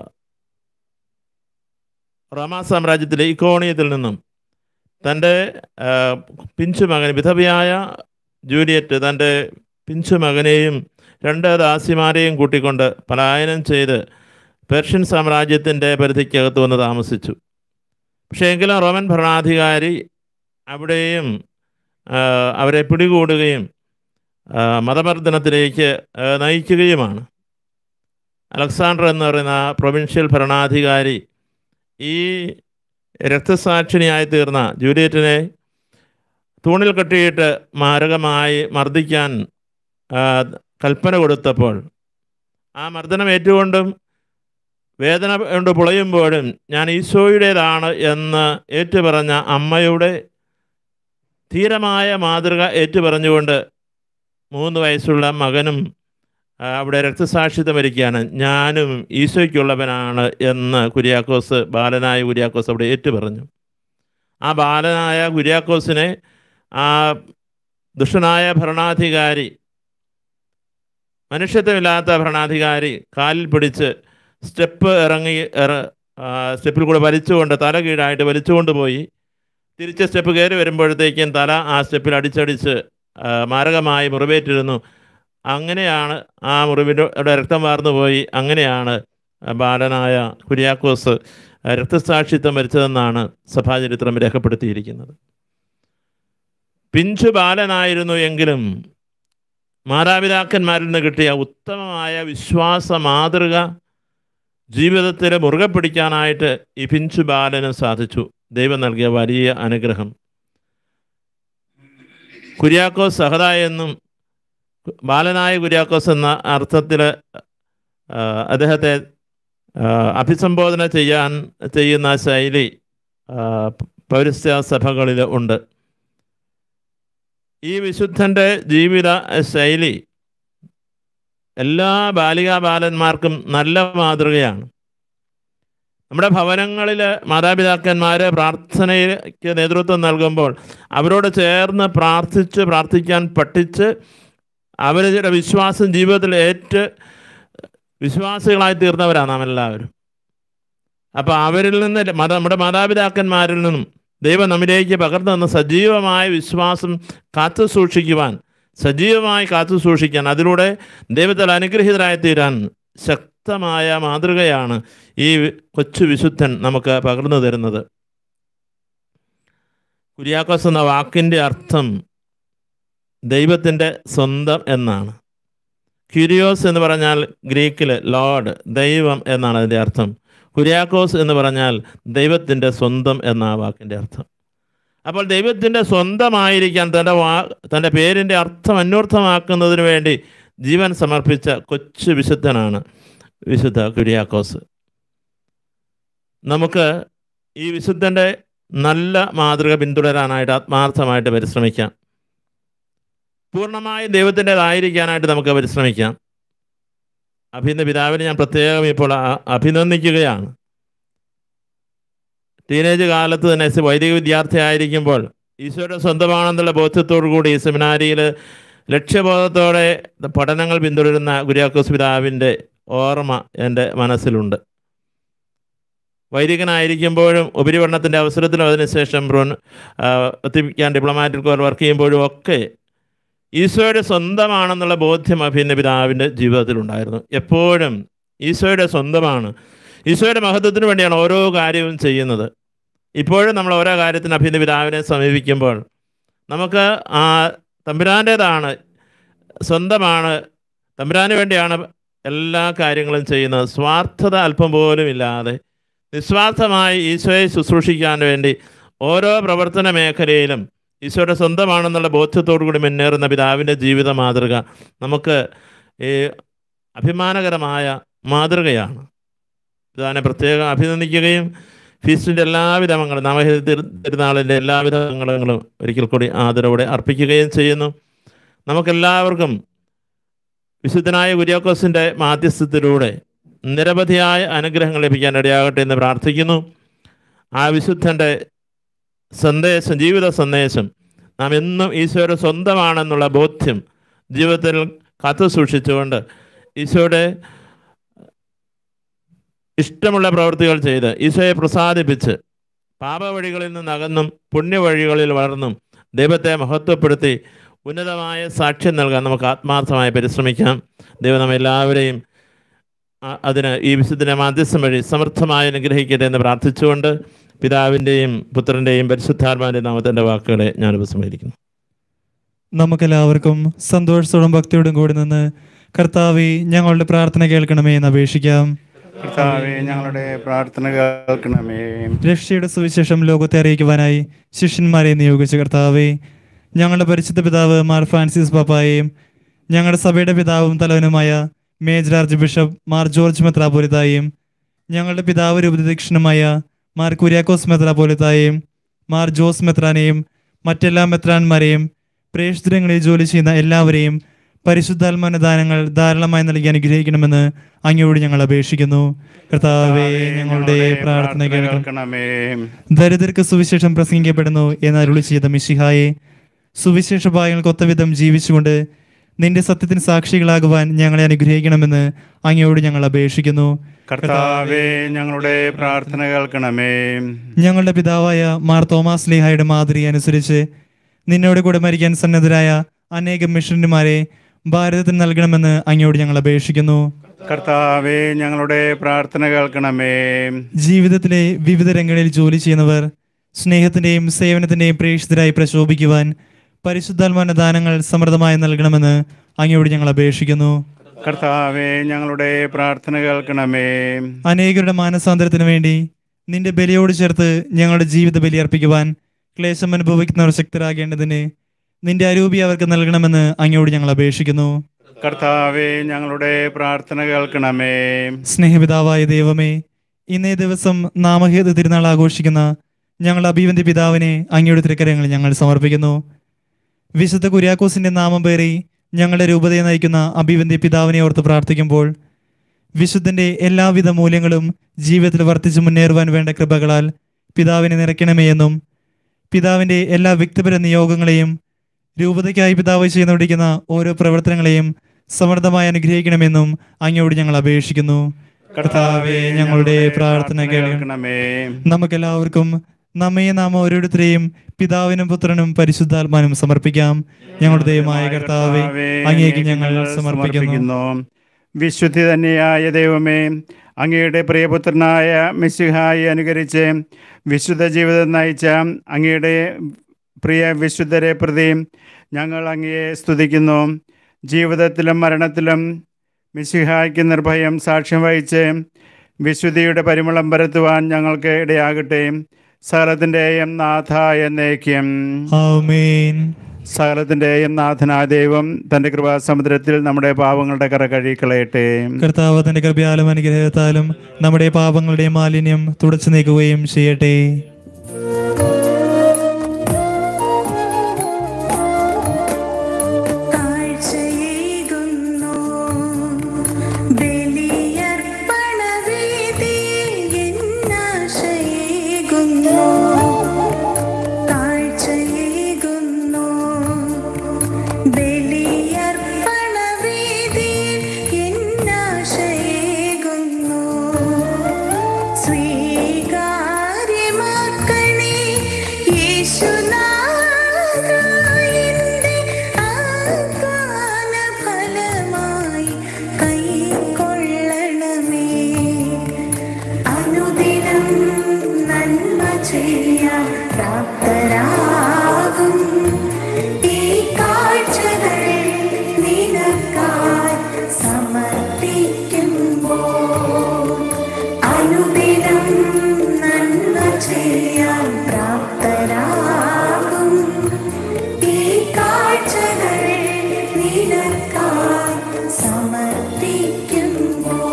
Speaker 5: റോമാ സാമ്രാജ്യത്തിലെ ഇക്കോണിയത്തിൽ നിന്നും തൻ്റെ ആ, പിഞ്ചു മകൻ വിധവയായ ജൂലിയറ്റ് തൻ്റെ പിഞ്ചു മകനെയും രണ്ട് ദാസിമാരെയും കൂട്ടിക്കൊണ്ട് പലായനം ചെയ്ത് പേർഷ്യൻ സാമ്രാജ്യത്തിൻ്റെ പരിധിക്കകത്ത് വന്ന് താമസിച്ചു പക്ഷേ എങ്കിലും റോമൻ ഭരണാധികാരി അവിടെയും ആ, അവരെ പിടികൂടുകയും ആ, മതമർദ്ദനത്തിലേക്ക് ആ, നയിക്കുകയുമാണ് അലക്സാണ്ടർ എന്ന് പറയുന്ന പ്രൊവിൻഷ്യൽ ഭരണാധികാരി ഈ രക്തസാക്ഷിണിയായി തീർന്ന ജൂലിയറ്റിനെ തൂണിൽ കെട്ടിയിട്ട് മാരകമായി മർദ്ദിക്കാൻ ആ, കൽപ്പന കൊടുത്തപ്പോൾ ആ മർദ്ദനം ഏറ്റുകൊണ്ടും വേദന കൊണ്ട് പുളയുമ്പോഴും ഞാൻ ഈശോയുടേതാണ് എന്ന് ഏറ്റുപറഞ്ഞ അമ്മയുടെ ധീരമായ മാതൃക ഏറ്റുപറഞ്ഞുകൊണ്ട് മൂന്ന് വയസ്സുള്ള മകനും ആ, അവിടെ രക്തസാക്ഷിത്വം വരിക്കുകയാണ് ഞാനും ഈശോയ്ക്കുള്ളവനാണ് എന്ന് കുര്യാക്കോസ് ബാലനായ കുര്യാക്കോസ് അവിടെ ഏറ്റുപറഞ്ഞു ആ ബാലനായ കുര്യാക്കോസിനെ ആ ദുഷ്ടനായ ഭരണാധികാരി മനുഷ്യത്വമില്ലാത്ത ഭരണാധികാരി കാലിൽ പിടിച്ച് സ്റ്റെപ്പ് ഇറങ്ങി ഇറ ആ, സ്റ്റെപ്പിൽ കൂടെ വലിച്ചുകൊണ്ട് തല കീഴായിട്ട് വലിച്ചുകൊണ്ട് പോയി തിരിച്ച് സ്റ്റെപ്പ് കയറി വരുമ്പോഴത്തേക്കും തല ആ സ്റ്റെപ്പിൽ അടിച്ചടിച്ച് ആ, മാരകമായി മുറിവേറ്റിരുന്നു അങ്ങനെയാണ് ആ മുറിവിൻ്റെ രക്തം വാർന്നു പോയി അങ്ങനെയാണ് ബാലനായ കുര്യാക്കോസ് രക്തസാക്ഷിത്വം മരിച്ചതെന്നാണ് സഭാചരിത്രം രേഖപ്പെടുത്തിയിരിക്കുന്നത് പിഞ്ചു ബാലനായിരുന്നു എങ്കിലും മാതാപിതാക്കന്മാരിൽ നിന്ന് കിട്ടിയ ഉത്തമമായ വിശ്വാസ മാതൃക ജീവിതത്തിൽ മുറുകെ പിടിക്കാനായിട്ട് ഈ പിഞ്ചു ബാലന് സാധിച്ചു ദൈവം നൽകിയ വലിയ അനുഗ്രഹം കുര്യാക്കോസ് സഹദ എന്നും ബാലനായ കുര്യാക്കോസ് എന്ന അർത്ഥത്തിൽ അദ്ദേഹത്തെ ആ, അഭിസംബോധന ചെയ്യാൻ ചെയ്യുന്ന ശൈലി ആ, പൗരസ്ത്യ സഭകളിൽ ഉണ്ട് ഈ വിശുദ്ധൻ്റെ ജീവിത ശൈലി എല്ലാ ബാലികാ ബാലന്മാർക്കും നല്ല മാതൃകയാണ് നമ്മുടെ ഭവനങ്ങളിൽ മാതാപിതാക്കന്മാർ പ്രാർത്ഥനയ്ക്ക് നേതൃത്വം നൽകുമ്പോൾ അവരോട് ചേർന്ന് പ്രാർത്ഥിച്ച് പ്രാർത്ഥിക്കാൻ പഠിച്ച് അവരുടെ വിശ്വാസം ജീവിതത്തിൽ ഏറ്റ് വിശ്വാസികളായി തീർന്നവരാണ് നാം എല്ലാവരും അപ്പോൾ അവരിൽ നിന്ന് മത നമ്മുടെ മാതാപിതാക്കന്മാരിൽ നിന്നും ദൈവം നമ്മിലേക്ക് പകർന്നു തന്ന സജീവമായ വിശ്വാസം കാത്തു സൂക്ഷിക്കുവാൻ സജീവമായി കാത്തു സൂക്ഷിക്കാൻ അതിലൂടെ ദൈവത്താൽ അനുഗ്രഹീതരായി തീരാൻ ശക്തമായ മാതൃകയാണ് ഈ കൊച്ചു വിശുദ്ധൻ നമുക്ക് പകർന്നു തരുന്നത് കുര്യാക്കോസ് എന്ന വാക്കിൻ്റെ അർത്ഥം ദൈവത്തിൻ്റെ സ്വന്തം എന്നാണ് ക്യൂരിയോസ് എന്ന് പറഞ്ഞാൽ ഗ്രീക്കിൽ ലോർഡ് ദൈവം എന്നാണ് അതിൻ്റെ അർത്ഥം കുര്യാക്കോസ് എന്ന് പറഞ്ഞാൽ ദൈവത്തിൻ്റെ സ്വന്തം എന്ന ആ വാക്കിൻ്റെ അർത്ഥം അപ്പോൾ ദൈവത്തിൻ്റെ സ്വന്തമായിരിക്കാൻ തൻ്റെ വാ തൻ്റെ പേരിൻ്റെ അർത്ഥം അന്വർത്ഥമാക്കുന്നതിന് വേണ്ടി ജീവൻ സമർപ്പിച്ച കൊച്ചു വിശുദ്ധനാണ് വിശുദ്ധ കുര്യാക്കോസ് നമുക്ക് ഈ വിശുദ്ധൻ്റെ നല്ല മാതൃക പിന്തുടരാനായിട്ട് ആത്മാർത്ഥമായിട്ട് പരിശ്രമിക്കാം പൂർണ്ണമായും ദൈവത്തിൻ്റെതായിരിക്കാനായിട്ട് നമുക്ക് പരിശ്രമിക്കാം അഭിന്ന പിതാവിനെ ഞാൻ പ്രത്യേകം ഇപ്പോൾ അ- അഭിനന്ദിക്കുകയാണ് ടീനേജ് കാലത്ത് തന്നെ സ- വൈദിക വിദ്യാർത്ഥി ആയിരിക്കുമ്പോൾ ഈശോയുടെ സ്വന്തമാണെന്നുള്ള ബോധ്യത്തോടു കൂടി ഈ സെമിനാരിയിൽ ലക്ഷ്യബോധത്തോടെ പഠനങ്ങൾ പിന്തുടരുന്ന കുര്യാക്കോസ് പിതാവിൻ്റെ ഓർമ്മ എൻ്റെ മനസ്സിലുണ്ട് വൈദികനായിരിക്കുമ്പോഴും ഉപരിപഠനത്തിൻ്റെ അവസരത്തിലും അതിനുശേഷം ബ്രോൺ വത്തിക്കാൻ ഡിപ്ലോമാറ്റിക് കോർ വർക്ക് ചെയ്യുമ്പോഴും ഒക്കെ ഈശോയുടെ സ്വന്തമാണെന്നുള്ള ബോധ്യം അഭിന്ന പിതാവിൻ്റെ ജീവിതത്തിലുണ്ടായിരുന്നു എപ്പോഴും ഈശോയുടെ സ്വന്തമാണ് ഈശോയുടെ മഹത്വത്തിന് വേണ്ടിയാണ് ഓരോ കാര്യവും ചെയ്യുന്നത് ഇപ്പോഴും നമ്മൾ ഓരോ കാര്യത്തിന് അഭിന്ന പിതാവിനെ സമീപിക്കുമ്പോൾ നമുക്ക് ആ തമ്പുരാൻ്റേതാണ് സ്വന്തമാണ് തമ്പുരാന് വേണ്ടിയാണ് എല്ലാ കാര്യങ്ങളും ചെയ്യുന്നത് സ്വാർത്ഥത അല്പം പോലും ഇല്ലാതെ നിസ്വാർത്ഥമായി ഈശോയെ ശുശ്രൂഷിക്കാൻ വേണ്ടി ഓരോ പ്രവർത്തന മേഖലയിലും ഈശോയുടെ സ്വന്തമാണെന്നുള്ള ബോധ്യത്തോടു കൂടി മുന്നേറുന്ന പിതാവിൻ്റെ ജീവിത മാതൃക നമുക്ക് ഈ അഭിമാനകരമായ മാതൃകയാണ് പിതാവിനെ പ്രത്യേകം അഭിനന്ദിക്കുകയും ഫീസ്റ്റിൻ്റെ എല്ലാവിധ മംഗളും നാമഹ തിരുനാളിൻ്റെ എല്ലാവിധ മംഗളങ്ങളും ഒരിക്കൽ കൂടി ആദരവോടെ അർപ്പിക്കുകയും ചെയ്യുന്നു നമുക്കെല്ലാവർക്കും വിശുദ്ധനായ കുര്യാക്കോസിൻ്റെ മാധ്യസ്ഥത്തിലൂടെ നിരവധിയായ അനുഗ്രഹങ്ങൾ ലഭിക്കാൻ ഇടയാകട്ടെ എന്ന് പ്രാർത്ഥിക്കുന്നു ആ വിശുദ്ധൻ്റെ സന്ദേശം ജീവിത സന്ദേശം നാം എന്നും ഈശോയുടെ സ്വന്തമാണെന്നുള്ള ബോധ്യം ജീവിതത്തിൽ കാത്തു സൂക്ഷിച്ചുകൊണ്ട് ഈശോയുടെ ഇഷ്ടമുള്ള പ്രവൃത്തികൾ ചെയ്ത് ഈശോയെ പ്രസാദിപ്പിച്ച് പാപവഴികളിൽ നിന്ന് അകന്നും പുണ്യവഴികളിൽ വളർന്നും ദൈവത്തെ മഹത്വപ്പെടുത്തി ഉന്നതമായ സാക്ഷ്യം നൽകാൻ നമുക്ക് ആത്മാർത്ഥമായി പരിശ്രമിക്കാം ദൈവം നമ്മെ എല്ലാവരെയും ആ- അതിന് ഈ വിശുദ്ധനെ മാധ്യസ്ഥം വഴി സമർത്ഥമായി അനുഗ്രഹിക്കട്ടെ എന്ന് പ്രാർത്ഥിച്ചുകൊണ്ട് പിതാവിൻ്റെയും പുത്രൻ്റെയും പരിശുദ്ധാത്മാവിൻ്റെ നാമത്തിൻ്റെ വാക്കുകളെ ഞാൻ ഉപസംഹരിക്കുന്നു
Speaker 4: നമുക്കെല്ലാവർക്കും സന്തോഷത്തോടും ഭക്തിയോടും കൂടി നിന്ന് കർത്താവെ ഞങ്ങളുടെ പ്രാർത്ഥന കേൾക്കണമേ എന്ന് അപേക്ഷിക്കാം
Speaker 3: കർത്താവെ ഞങ്ങളുടെ പ്രാർത്ഥന കേൾക്കണമേ
Speaker 4: രക്ഷയുടെ സുവിശേഷം ലോകത്തെ അറിയിക്കുവാനായി ശിഷ്യന്മാരെ നിയോഗിച്ച കർത്താവെ ഞങ്ങളുടെ പരിശുദ്ധ പിതാവ് മാർ ഫ്രാൻസിസ് പാപ്പായെയും ഞങ്ങളുടെ സഭയുടെ പിതാവും തലവനുമായ major archbishop Mar George മെത്രാപോലിത്തായും ഞങ്ങളുടെ പിതാവ് രൂപദക്ഷിണമായ മാർ കുര്യാക്കോസ് മെത്രാപോലിത്തായും മാർ ജോസ് മെത്രാനെയും മറ്റെല്ലാ മെത്രാന്മാരെയും പ്രേക്ഷിതങ്ങളിൽ ജോലി ചെയ്യുന്ന എല്ലാവരെയും പരിശുദ്ധാത്മാന ദാനങ്ങൾ ധാരാളമായി നൽകി അനുഗ്രഹിക്കണമെന്ന് അങ്ങയോട് ഞങ്ങൾ അപേക്ഷിക്കുന്നു കർത്താവേ ഞങ്ങളുടെ പ്രാർത്ഥന കേൾക്കണം
Speaker 3: കേൾക്കണമേ
Speaker 4: ദരിദ്രർക്ക് സുവിശേഷം പ്രസംഗിക്കപ്പെടുന്നു എന്ന് അരുളി ചെയ്ത മിശിഹായെ സുവിശേഷ ഭാഗങ്ങൾക്ക് വിധം ജീവിച്ചുകൊണ്ട് നിന്റെ സത്യത്തിന് സാക്ഷികളാകുവാൻ ഞങ്ങളെ അനുഗ്രഹിക്കണമെന്ന് അങ്ങയോട് ഞങ്ങൾ അപേക്ഷിക്കുന്നു
Speaker 3: കർത്താവെ ഞങ്ങളുടെ പ്രാർത്ഥന കേൾക്കണമേ
Speaker 4: ഞങ്ങളുടെ പിതാവായ മാർ തോമാസ് ലിഹായുടെ മാതൃക അനുസരിച്ച് നിന്നോട് കൂടെ മരിക്കാൻ സന്നദ്ധരായ അനേകം മിഷണറിമാരെ ഭാരതത്തിന് നൽകണമെന്ന് അങ്ങയോട് ഞങ്ങൾ അപേക്ഷിക്കുന്നു
Speaker 3: കർത്താവെ ഞങ്ങളുടെ പ്രാർത്ഥന കേൾക്കണമേ
Speaker 4: ജീവിതത്തിലെ വിവിധ രംഗങ്ങളിൽ ജോലി ചെയ്യുന്നവർ സ്നേഹത്തിന്റെയും സേവനത്തിന്റെയും പ്രേക്ഷിതരായി പ്രശോഭിക്കുവാൻ പരിശുദ്ധാത്മാന ദാനങ്ങൾ സമൃദ്ധമായി നൽകണമെന്ന് അങ്ങയോട് ഞങ്ങൾ അപേക്ഷിക്കുന്നു
Speaker 3: കർത്താവെ ഞങ്ങളുടെ പ്രാർത്ഥന കേൾക്കണമേ
Speaker 4: അനേകരുടെ മാനസാന്തരത്തിന് വേണ്ടി നിന്റെ ബലിയോട് ചേർത്ത് ഞങ്ങളുടെ ജീവിത ബലി അർപ്പിക്കുവാൻ ക്ലേശം അനുഭവിക്കുന്നവർ ശക്തരാകേണ്ടതിന് നിന്റെ അരൂപി അവർക്ക് നൽകണമെന്ന് അങ്ങയോട് ഞങ്ങൾ അപേക്ഷിക്കുന്നു
Speaker 3: കർത്താവെ ഞങ്ങളുടെ പ്രാർത്ഥന കേൾക്കണമേ
Speaker 4: സ്നേഹപിതാവായ ദൈവമേ ഇന്നേ ദിവസം നാമഹേത തിരുനാൾ ആഘോഷിക്കുന്ന ഞങ്ങളുടെ അഭിവന്തി പിതാവിനെ അങ്ങയുടെ തിരക്കരങ്ങളിൽ ഞങ്ങൾ സമർപ്പിക്കുന്നു വിശുദ്ധ കുര്യാക്കോസിന്റെ നാമം പേറി ഞങ്ങളുടെ രൂപതയെ നയിക്കുന്ന അഭിവന്തി പിതാവിനെ ഓർത്ത് പ്രാർത്ഥിക്കുമ്പോൾ വിശുദ്ധന്റെ എല്ലാവിധ മൂല്യങ്ങളും ജീവിതത്തിൽ വർദ്ധിച്ചു മുന്നേറുവാൻ വേണ്ട കൃപകളാൽ പിതാവിനെ നിറയ്ക്കണമേ എന്നും പിതാവിന്റെ എല്ലാ വ്യക്തിപര നിയോഗങ്ങളെയും രൂപതയ്ക്കായി പിതാവ് ചെയ്തുകൊണ്ടിരിക്കുന്ന ഓരോ പ്രവർത്തനങ്ങളെയും സമൃദ്ധമായി അനുഗ്രഹിക്കണമെന്നും അങ്ങയോട് ഞങ്ങൾ അപേക്ഷിക്കുന്നു കർത്താവെ ഞങ്ങളുടെ പ്രാർത്ഥന കേൾക്കണം
Speaker 3: കേൾക്കണമേ
Speaker 4: നമുക്കെല്ലാവർക്കും നമ്മെ നാം ഓരോരുത്തരെയും പിതാവിനും പുത്രനും പരിശുദ്ധാത്മാനും സമർപ്പിക്കാം ഞങ്ങളുടെ ദൈവമായ കർത്താവെ അങ്ങേക്ക് ഞങ്ങൾ സമർപ്പിക്കുന്നു
Speaker 3: വിശുദ്ധി തന്നെയായ ദൈവമേ അങ്ങയുടെ പ്രിയപുത്രനായ മിശിഹായി അനുകരിച്ച് വിശുദ്ധ ജീവിതം നയിച്ച അങ്ങയുടെ പ്രിയ വിശുദ്ധരെ പ്രതി ഞങ്ങൾ അങ്ങയെ സ്തുതിക്കുന്നു ജീവിതത്തിലും മരണത്തിലും മിശിഹായ്ക്ക് നിർഭയം സാക്ഷ്യം വഹിച്ച് വിശുദ്ധിയുടെ പരിമളം പരത്തുവാൻ ഞങ്ങൾക്ക് ഇടയാകട്ടെ സകലത്തിൻ്റെയും നാഥ എന്നേക്കും
Speaker 4: ആമേൻ
Speaker 3: സകലത്തിൻ്റെയും നാഥനായ ദൈവം തൻ്റെ കൃപാസമുദ്രത്തിൽ നമ്മുടെ പാവങ്ങളുടെ കറ കഴുകിക്കളയട്ടെ
Speaker 4: കർത്താവ് തന്റെ കൃപയാലും അനുഗ്രഹത്താലും നമ്മുടെ പാപങ്ങളുടെ മാലിന്യം തുടച്ചു നീക്കുകയും ചെയ്യട്ടെ
Speaker 1: കാഴ്ചയേകുന്നു ബലിയർപ്പണവേദി എന്നാശയേകുന്നു ബലിയർപ്പണവേദിയിൽ എന്നാശയേകുന്നു സ്വീകാര്യമാക്കണേ യേശുനാഥ എന്റെ ആത്മാന ഫലമായി കൈക്കൊള്ളണമേ അനുദിനം നന്മ ചെയ്യാൻ പ്രാപ്തരാകും ഈ കാഴ്ചകൾ നിനക്കായി സമർപ്പിക്കുമ്പോൾ അനുദിനം നന്മ ചെയ്യാൻ പ്രാപ്തരാകും ഈ കാഴ്ചകൾ നിനക്കായി സമർപ്പിക്കുമ്പോൾ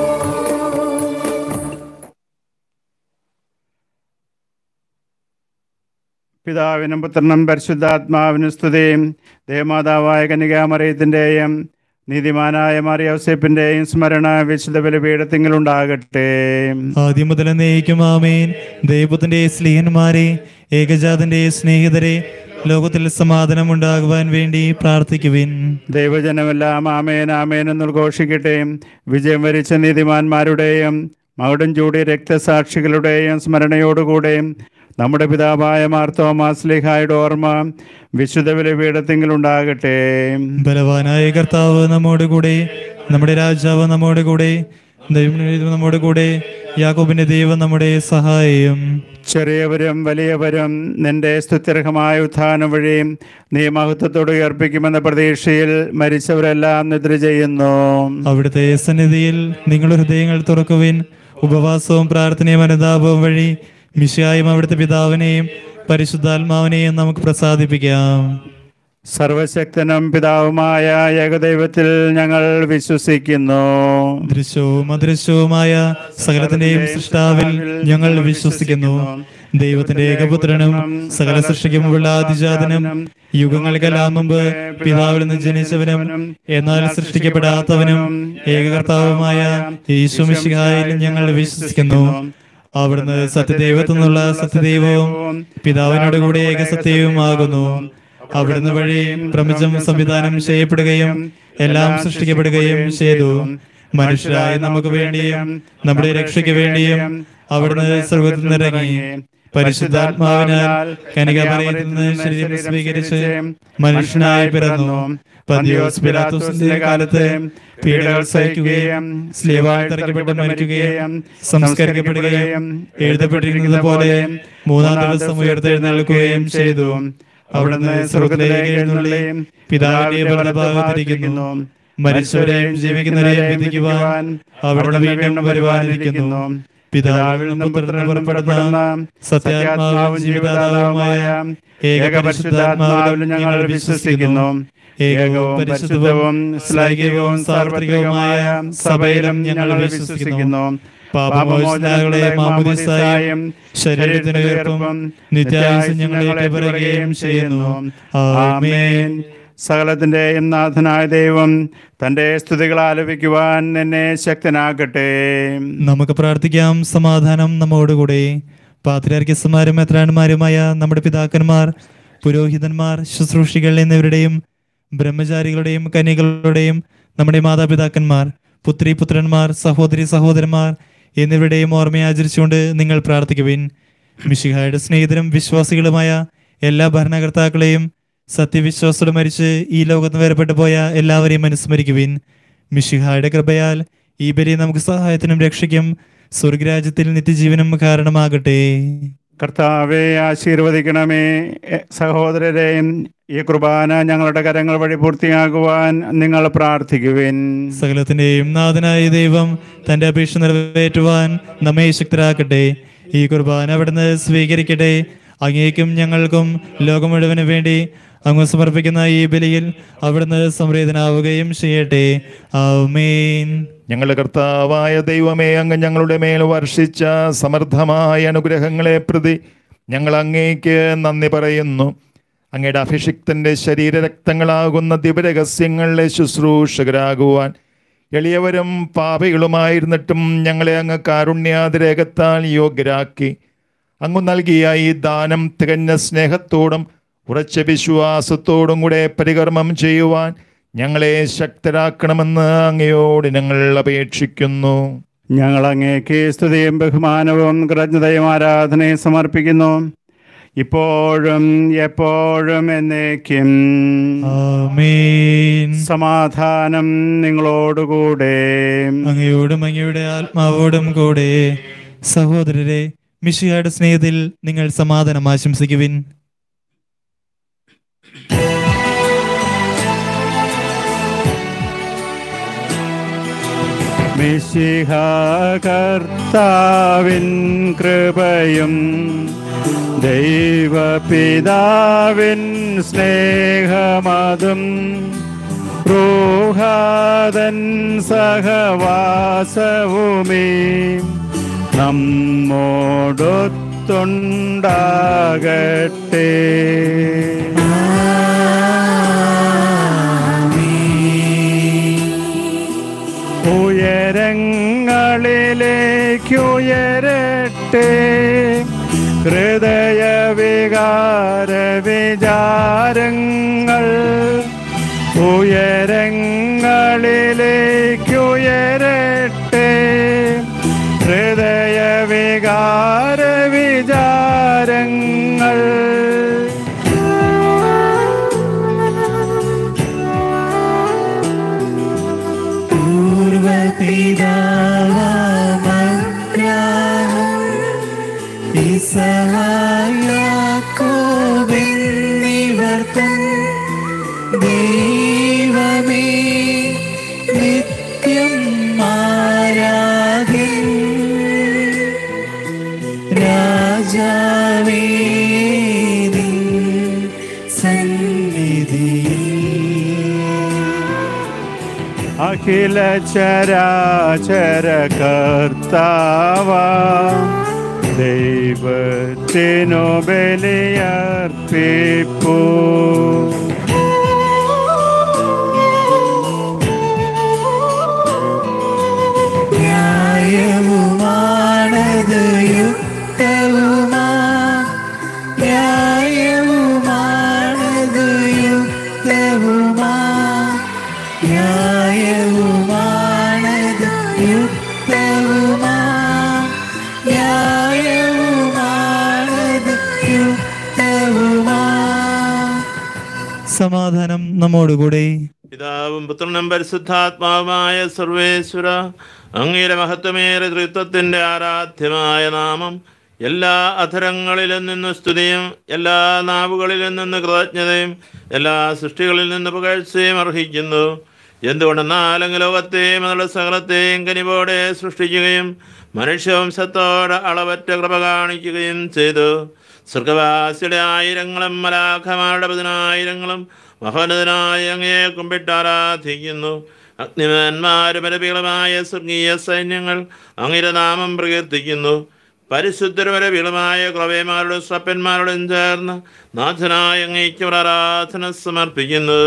Speaker 3: പിതാവിനും പുത്രനും പരിശുദ്ധാത്മാവിനും സ്തുതിയും ദേവമാതാവായ കന്യകാമറിയത്തിൻ്റെയും നീതിമാനായ മറിയൗസേപ്പിൻ്റെയും സ്മരണ വിശുദ്ധ ബലിപീഠത്തിങ്കിലുണ്ടാകട്ടെ
Speaker 4: ആദ്യം മുതൽ നയിക്കും ആമേൻ ദൈവത്തിന്റെ സ്നേഹന്മാരെ ഏകജാതന്റെ സ്നേഹിതരെ ലോകത്തിൽ സമാധാനം ഉണ്ടാകുവാൻ വേണ്ടി പ്രാർത്ഥിക്കുവിൻ
Speaker 3: ദൈവജനമെല്ലാം ആമേൻ ആമേൻ എന്ന് ഘോഷിക്കട്ടെ വിജയം വരിച്ച നീതിമാന്മാരുടെയും മകുടം ചൂടി രക്തസാക്ഷികളുടെയും സ്മരണയോടുകൂടെയും നമ്മുടെ പിതാവായ മാർത്തോമാസ്ലിഹായുടെ ഓർമ്മ വിശുദ്ധ ബലിപീഠത്തിങ്കിലുണ്ടാകട്ടെ
Speaker 4: ബലവാനായ കർത്താവ് നമ്മോട് കൂടെ നമ്മുടെ രാജാവ് നമ്മോട് കൂടെ ദൈവം നമ്മോട് കൂടെ യാക്കോബിന്റെ ദൈവം നമ്മുടെ സഹായം
Speaker 3: ചെറിയവരും വലിയവരും നിന്റെ സ്തുത്യർഹമായ ഉത്ഥാനം വഴി നീ മഹത്വത്തോട് ഉയർപ്പിക്കുമെന്ന പ്രതീക്ഷയിൽ മരിച്ചവരെല്ലാം നിദ്ര ചെയ്യുന്നു
Speaker 4: അവിടുത്തെ സന്നിധിയിൽ നിങ്ങളുടെ ഹൃദയങ്ങൾ തുറക്കുവിൻ ഉപവാസവും പ്രാർത്ഥനയും അനുതാപവും വഴി മിശയായും അവിടുത്തെ പിതാവിനെയും പരിശുദ്ധാത്മാവിനെയും നമുക്ക് പ്രസാദിപ്പിക്കാം
Speaker 3: സർവശക്തനും പിതാവുമായ ഏകദൈവത്തിൽ ഞങ്ങൾ വിശ്വസിക്കുന്നു
Speaker 4: ദൃശ്യവും അദൃശ്യവുമായ സകലത്തിന്റെയും സൃഷ്ടാവിൽ ഞങ്ങൾ വിശ്വസിക്കുന്നു ദൈവത്തിന്റെ ഏകപുത്രനും സകല സൃഷ്ടിക്കുമുള്ള അതിജാതനും യുഗങ്ങൾക്കെല്ലാം മുമ്പ് പിതാവിൽ നിന്ന് ജനിച്ചവനും എന്നാൽ സൃഷ്ടിക്കപ്പെടാത്തവനും ഏകകർത്താവുമായ ഈശ്വമിശിഹായിൽ ഞങ്ങൾ വിശ്വസിക്കുന്നു അവിടുന്ന് സത്യദൈവത്തിൽ നിന്നുള്ള സത്യദൈവവും പിതാവിനോട് കൂടെ ഏകസത്യവുമാകുന്നു അവിടുന്ന് വഴി പ്രപഞ്ചം സംവിധാനം ചെയ്യപ്പെടുകയും എല്ലാം സൃഷ്ടിക്കപ്പെടുകയും ചെയ്തു മനുഷ്യരായ നമുക്ക് വേണ്ടിയും നമ്മുടെ രക്ഷയ്ക്ക് വേണ്ടിയും അവിടുന്ന് സ്വർഗത്തിൽ നിന്നിറങ്ങി പരിശുദ്ധാത്മാവിനാൽ കനികമറിയത്തിൽ നിന്ന് ശരീരം സ്വീകരിച്ച് മനുഷ്യനായി പിറന്നു പന്തിയോസ് പിലാത്തോസിന്റെ കാലത്ത് പീഡകൾ സഹിക്കുകയും സ്ലീവായി തറയ്ക്കപ്പെട്ട് മരിക്കുകയും സംസ്കരിക്കപ്പെടുകയും എഴുതപ്പെട്ടിരിക്കുന്നത് പോലെ മൂന്നാം ദിവസം ഉയർത്തെഴുന്നേൽക്കുകയും ചെയ്തു അവിടുന്ന് സ്വർഗത്തിലേക്ക് എഴുന്നള്ളി പിതാവിന്റെ വലഭാഗത്തിരിക്കുന്നു മരിച്ചവരെയും ജീവിക്കുന്നവരെയും വിധിക്കുവാൻ അവിടുന്ന് വീണ്ടും വരുവാനിരിക്കുന്നു പിതാവിൽ നിന്നും പുത്രന് പുറപ്പെടുന്ന സത്യാത്മാവും ജീവിതാത്മാവുമായ ഏക പരിശുദ്ധാത്മാവിൽ ഞങ്ങൾ വിശ്വസിക്കുന്നു ഏകവും പരിശുദ്ധവും ശ്ലൈകികവും സാർവത്രികവുമായ സഭയിലും ഞങ്ങൾ വിശ്വസിക്കുന്നു പാപമോചനങ്ങളെ മാമുദിസായും ശരീരത്തിന് ഉയർപ്പും നിത്യായുസ് ഞങ്ങളെ പറയുകയും ചെയ്യുന്നു ആമേൻ
Speaker 3: സകലത്തിന്റെ നാഥനായ ദൈവം തന്റെ സ്തുതികൾ ആലപിക്കുവാൻ എന്നെ ശക്തനാക്കട്ടെ
Speaker 4: നമുക്ക് പ്രാർത്ഥിക്കാം സമാധാനം നമ്മോടുകൂടെ പാത്രിയാർക്കിസമാരും എത്രാന്മാരുമായ നമ്മുടെ പിതാക്കന്മാർ പുരോഹിതന്മാർ ശുശ്രൂഷികൾ എന്നിവരുടെയും ബ്രഹ്മചാരികളുടെയും കന്യകളുടെയും നമ്മുടെ മാതാപിതാക്കന്മാർ പുത്രി പുത്രന്മാർ സഹോദരി സഹോദരന്മാർ എന്നിവരുടെയും ഓർമ്മയെ ആചരിച്ചുകൊണ്ട് നിങ്ങൾ പ്രാർത്ഥിക്കുവിൻ മിഷിഹായുടെ സ്നേഹിതരും വിശ്വാസികളുമായ എല്ലാ ഭരണകർത്താക്കളെയും സത്യവിശ്വാസത്തോടെ മരിച്ച് ഈ ലോകത്ത് വേർപെട്ടു പോയ എല്ലാവരെയും അനുസ്മരിക്കുവിൻ മിഷിഹായുടെ കൃപയാൽ ഈ ബലി നമുക്ക് സഹായത്തിനും രക്ഷയ്ക്കും സ്വർഗരാജ്യത്തിൽ നിത്യജീവനും കാരണമാകട്ടെ
Speaker 3: കർത്താവെ ആശീർവദിക്കണമേ എ- സഹോദരരെ ഈ കുർബാന ഞങ്ങളുടെ കരങ്ങൾ വഴി പൂർത്തിയാകുവാൻ നിങ്ങൾ പ്രാർത്ഥിക്കുവിൻ
Speaker 4: സകലത്തിന്റെയും നാഥനായ ദൈവം തന്റെ അപേക്ഷ നിറവേറ്റുവാൻ നമ്മെ ശക്തരാക്കട്ടെ ഈ കുർബാന അവിടുന്ന് സ്വീകരിക്കട്ടെ അങ്ങേക്കും ഞങ്ങൾക്കും ലോകം മുഴുവന് വേണ്ടി അങ്ങ് സമർപ്പിക്കുന്ന ഈ ബലിയിൽ അവിടുന്ന് സംവേദനാവുകയും ചെയ്യട്ടെ ആമേൻ
Speaker 2: ഞങ്ങളുടെ കർത്താവായ ദൈവമേ അങ്ങ് ഞങ്ങളുടെ മേൽ വർഷിച്ച സമൃദ്ധമായ അനുഗ്രഹങ്ങളെ പ്രതി ഞങ്ങൾ അങ്ങേക്ക് നന്ദി പറയുന്നു അങ്ങയുടെ അഭിഷിക്തന്റെ ശരീരരക്തങ്ങളാകുന്ന ദിവരഹസ്യങ്ങളിലെ ശുശ്രൂഷകരാകുവാൻ എളിയവരും പാപികളുമായിരുന്നിട്ടും ഞങ്ങളെ അങ്ങ് കാരുണ്യാതിരേകത്താൽ യോഗ്യരാക്കി അങ്ങ് നൽകിയ ഈ ദാനം തികഞ്ഞ സ്നേഹത്തോടും ഉറച്ച വിശ്വാസത്തോടും കൂടെ പരികർമ്മം ചെയ്യുവാൻ ഞങ്ങളെ ശക്തരാക്കണമെന്ന് അങ്ങയോട് ഞങ്ങൾ അപേക്ഷിക്കുന്നു
Speaker 3: ഞങ്ങൾ അങ്ങേക്ക് സ്തുതിയും ബഹുമാനവും കൃതജ്ഞതയും ആരാധനയും സമർപ്പിക്കുന്നു ഇപ്പോഴും എപ്പോഴും എന്നേക്കും
Speaker 4: ആമേൻ
Speaker 3: സമാധാനം നിങ്ങളോടുകൂടെ
Speaker 4: അങ്ങയോടും അങ്ങയുടെ ആത്മാവോടും കൂടെ സഹോദരരെ മിഷിയുടെ സ്നേഹത്തിൽ നിങ്ങൾ സമാധാനം ആശംസിക്കുവിൻ
Speaker 3: മിശിഹ കർത്താവിൻ കൃപയും ദൈവപിതാവിൻ സ്നേഹമതും റൂഹാദൻ സഹവാസവുമേ നമ്മോടൊത്തുണ്ടാകട്ടെ ഉയരങ്ങളിലേക്കുയരട്ടെ ഹൃദയവികാര വിചാരങ്ങൾ ഉയരങ്ങളിലേക്കുയരട്ടെ ഹൃദയവികാര വിചാരങ്ങൾ
Speaker 1: ിവർത്തൻ ദൈവമേ നിത്യം ആരാധ്യൻ രാജാവേ നിൻ സന്നിധിയിൽ
Speaker 3: അഖില ചരാചര കർത്താവ ദൈവത്തിനു ബലിയർപ്പിപ്പൂ
Speaker 1: ന്യായവുമാണത് യുക്തവുമാ ന്യായവുമാണത് യുക്തവുമാ ന്യായവുമാണത് യുക്തവുമാ ന്യായവുമാണത് യുക്തവുമാ
Speaker 4: സമാധാനം നമ്മോടുകൂടെ
Speaker 5: പിതാവും പുത്രനും പരിശുദ്ധാത്മാവുമായ സർവേശ്വര അങ്ങയുടെ മഹത്വമേറെ തൃത്വത്തിൻ്റെ ആരാധ്യമായ നാമം എല്ലാ അധരങ്ങളിലും നിന്ന് സ്തുതിയും എല്ലാ നാവുകളിലും നിന്ന് കൃതജ്ഞതയും എല്ലാ സൃഷ്ടികളിൽ നിന്ന് പുകഴ്ചയും അർഹിക്കുന്നു എന്തുകൊണ്ടെന്നാൽ അങ്ങ് ലോകത്തെയും അതിലുള്ള സകലത്തെയും കനിവോടെ സൃഷ്ടിക്കുകയും മനുഷ്യവംശത്തോട് അളവറ്റ കൃപ കാണിക്കുകയും ചെയ്തു സ്വർഗവാസിയുടെ ആയിരങ്ങളും മലാഖമാരുടെ പതിനായിരങ്ങളും മഹോന്നതനായ അങ്ങയെ കുമ്പിട്ട് ആരാധിക്കുന്നു അഗ്നിമാന്മാരും അരപികളുമായ സ്വർഗീയ സൈന്യങ്ങൾ അങ്ങയുടെ നാമം പ്രകീർത്തിക്കുന്നു പരിശുദ്ധരവരവികളുമായ ക്രവയമാരോടും സ്വപ്പന്മാരോടും ചേർന്ന് നാഥനായ അങ്ങേക്ക് ഒരു ആരാധന സമർപ്പിക്കുന്നു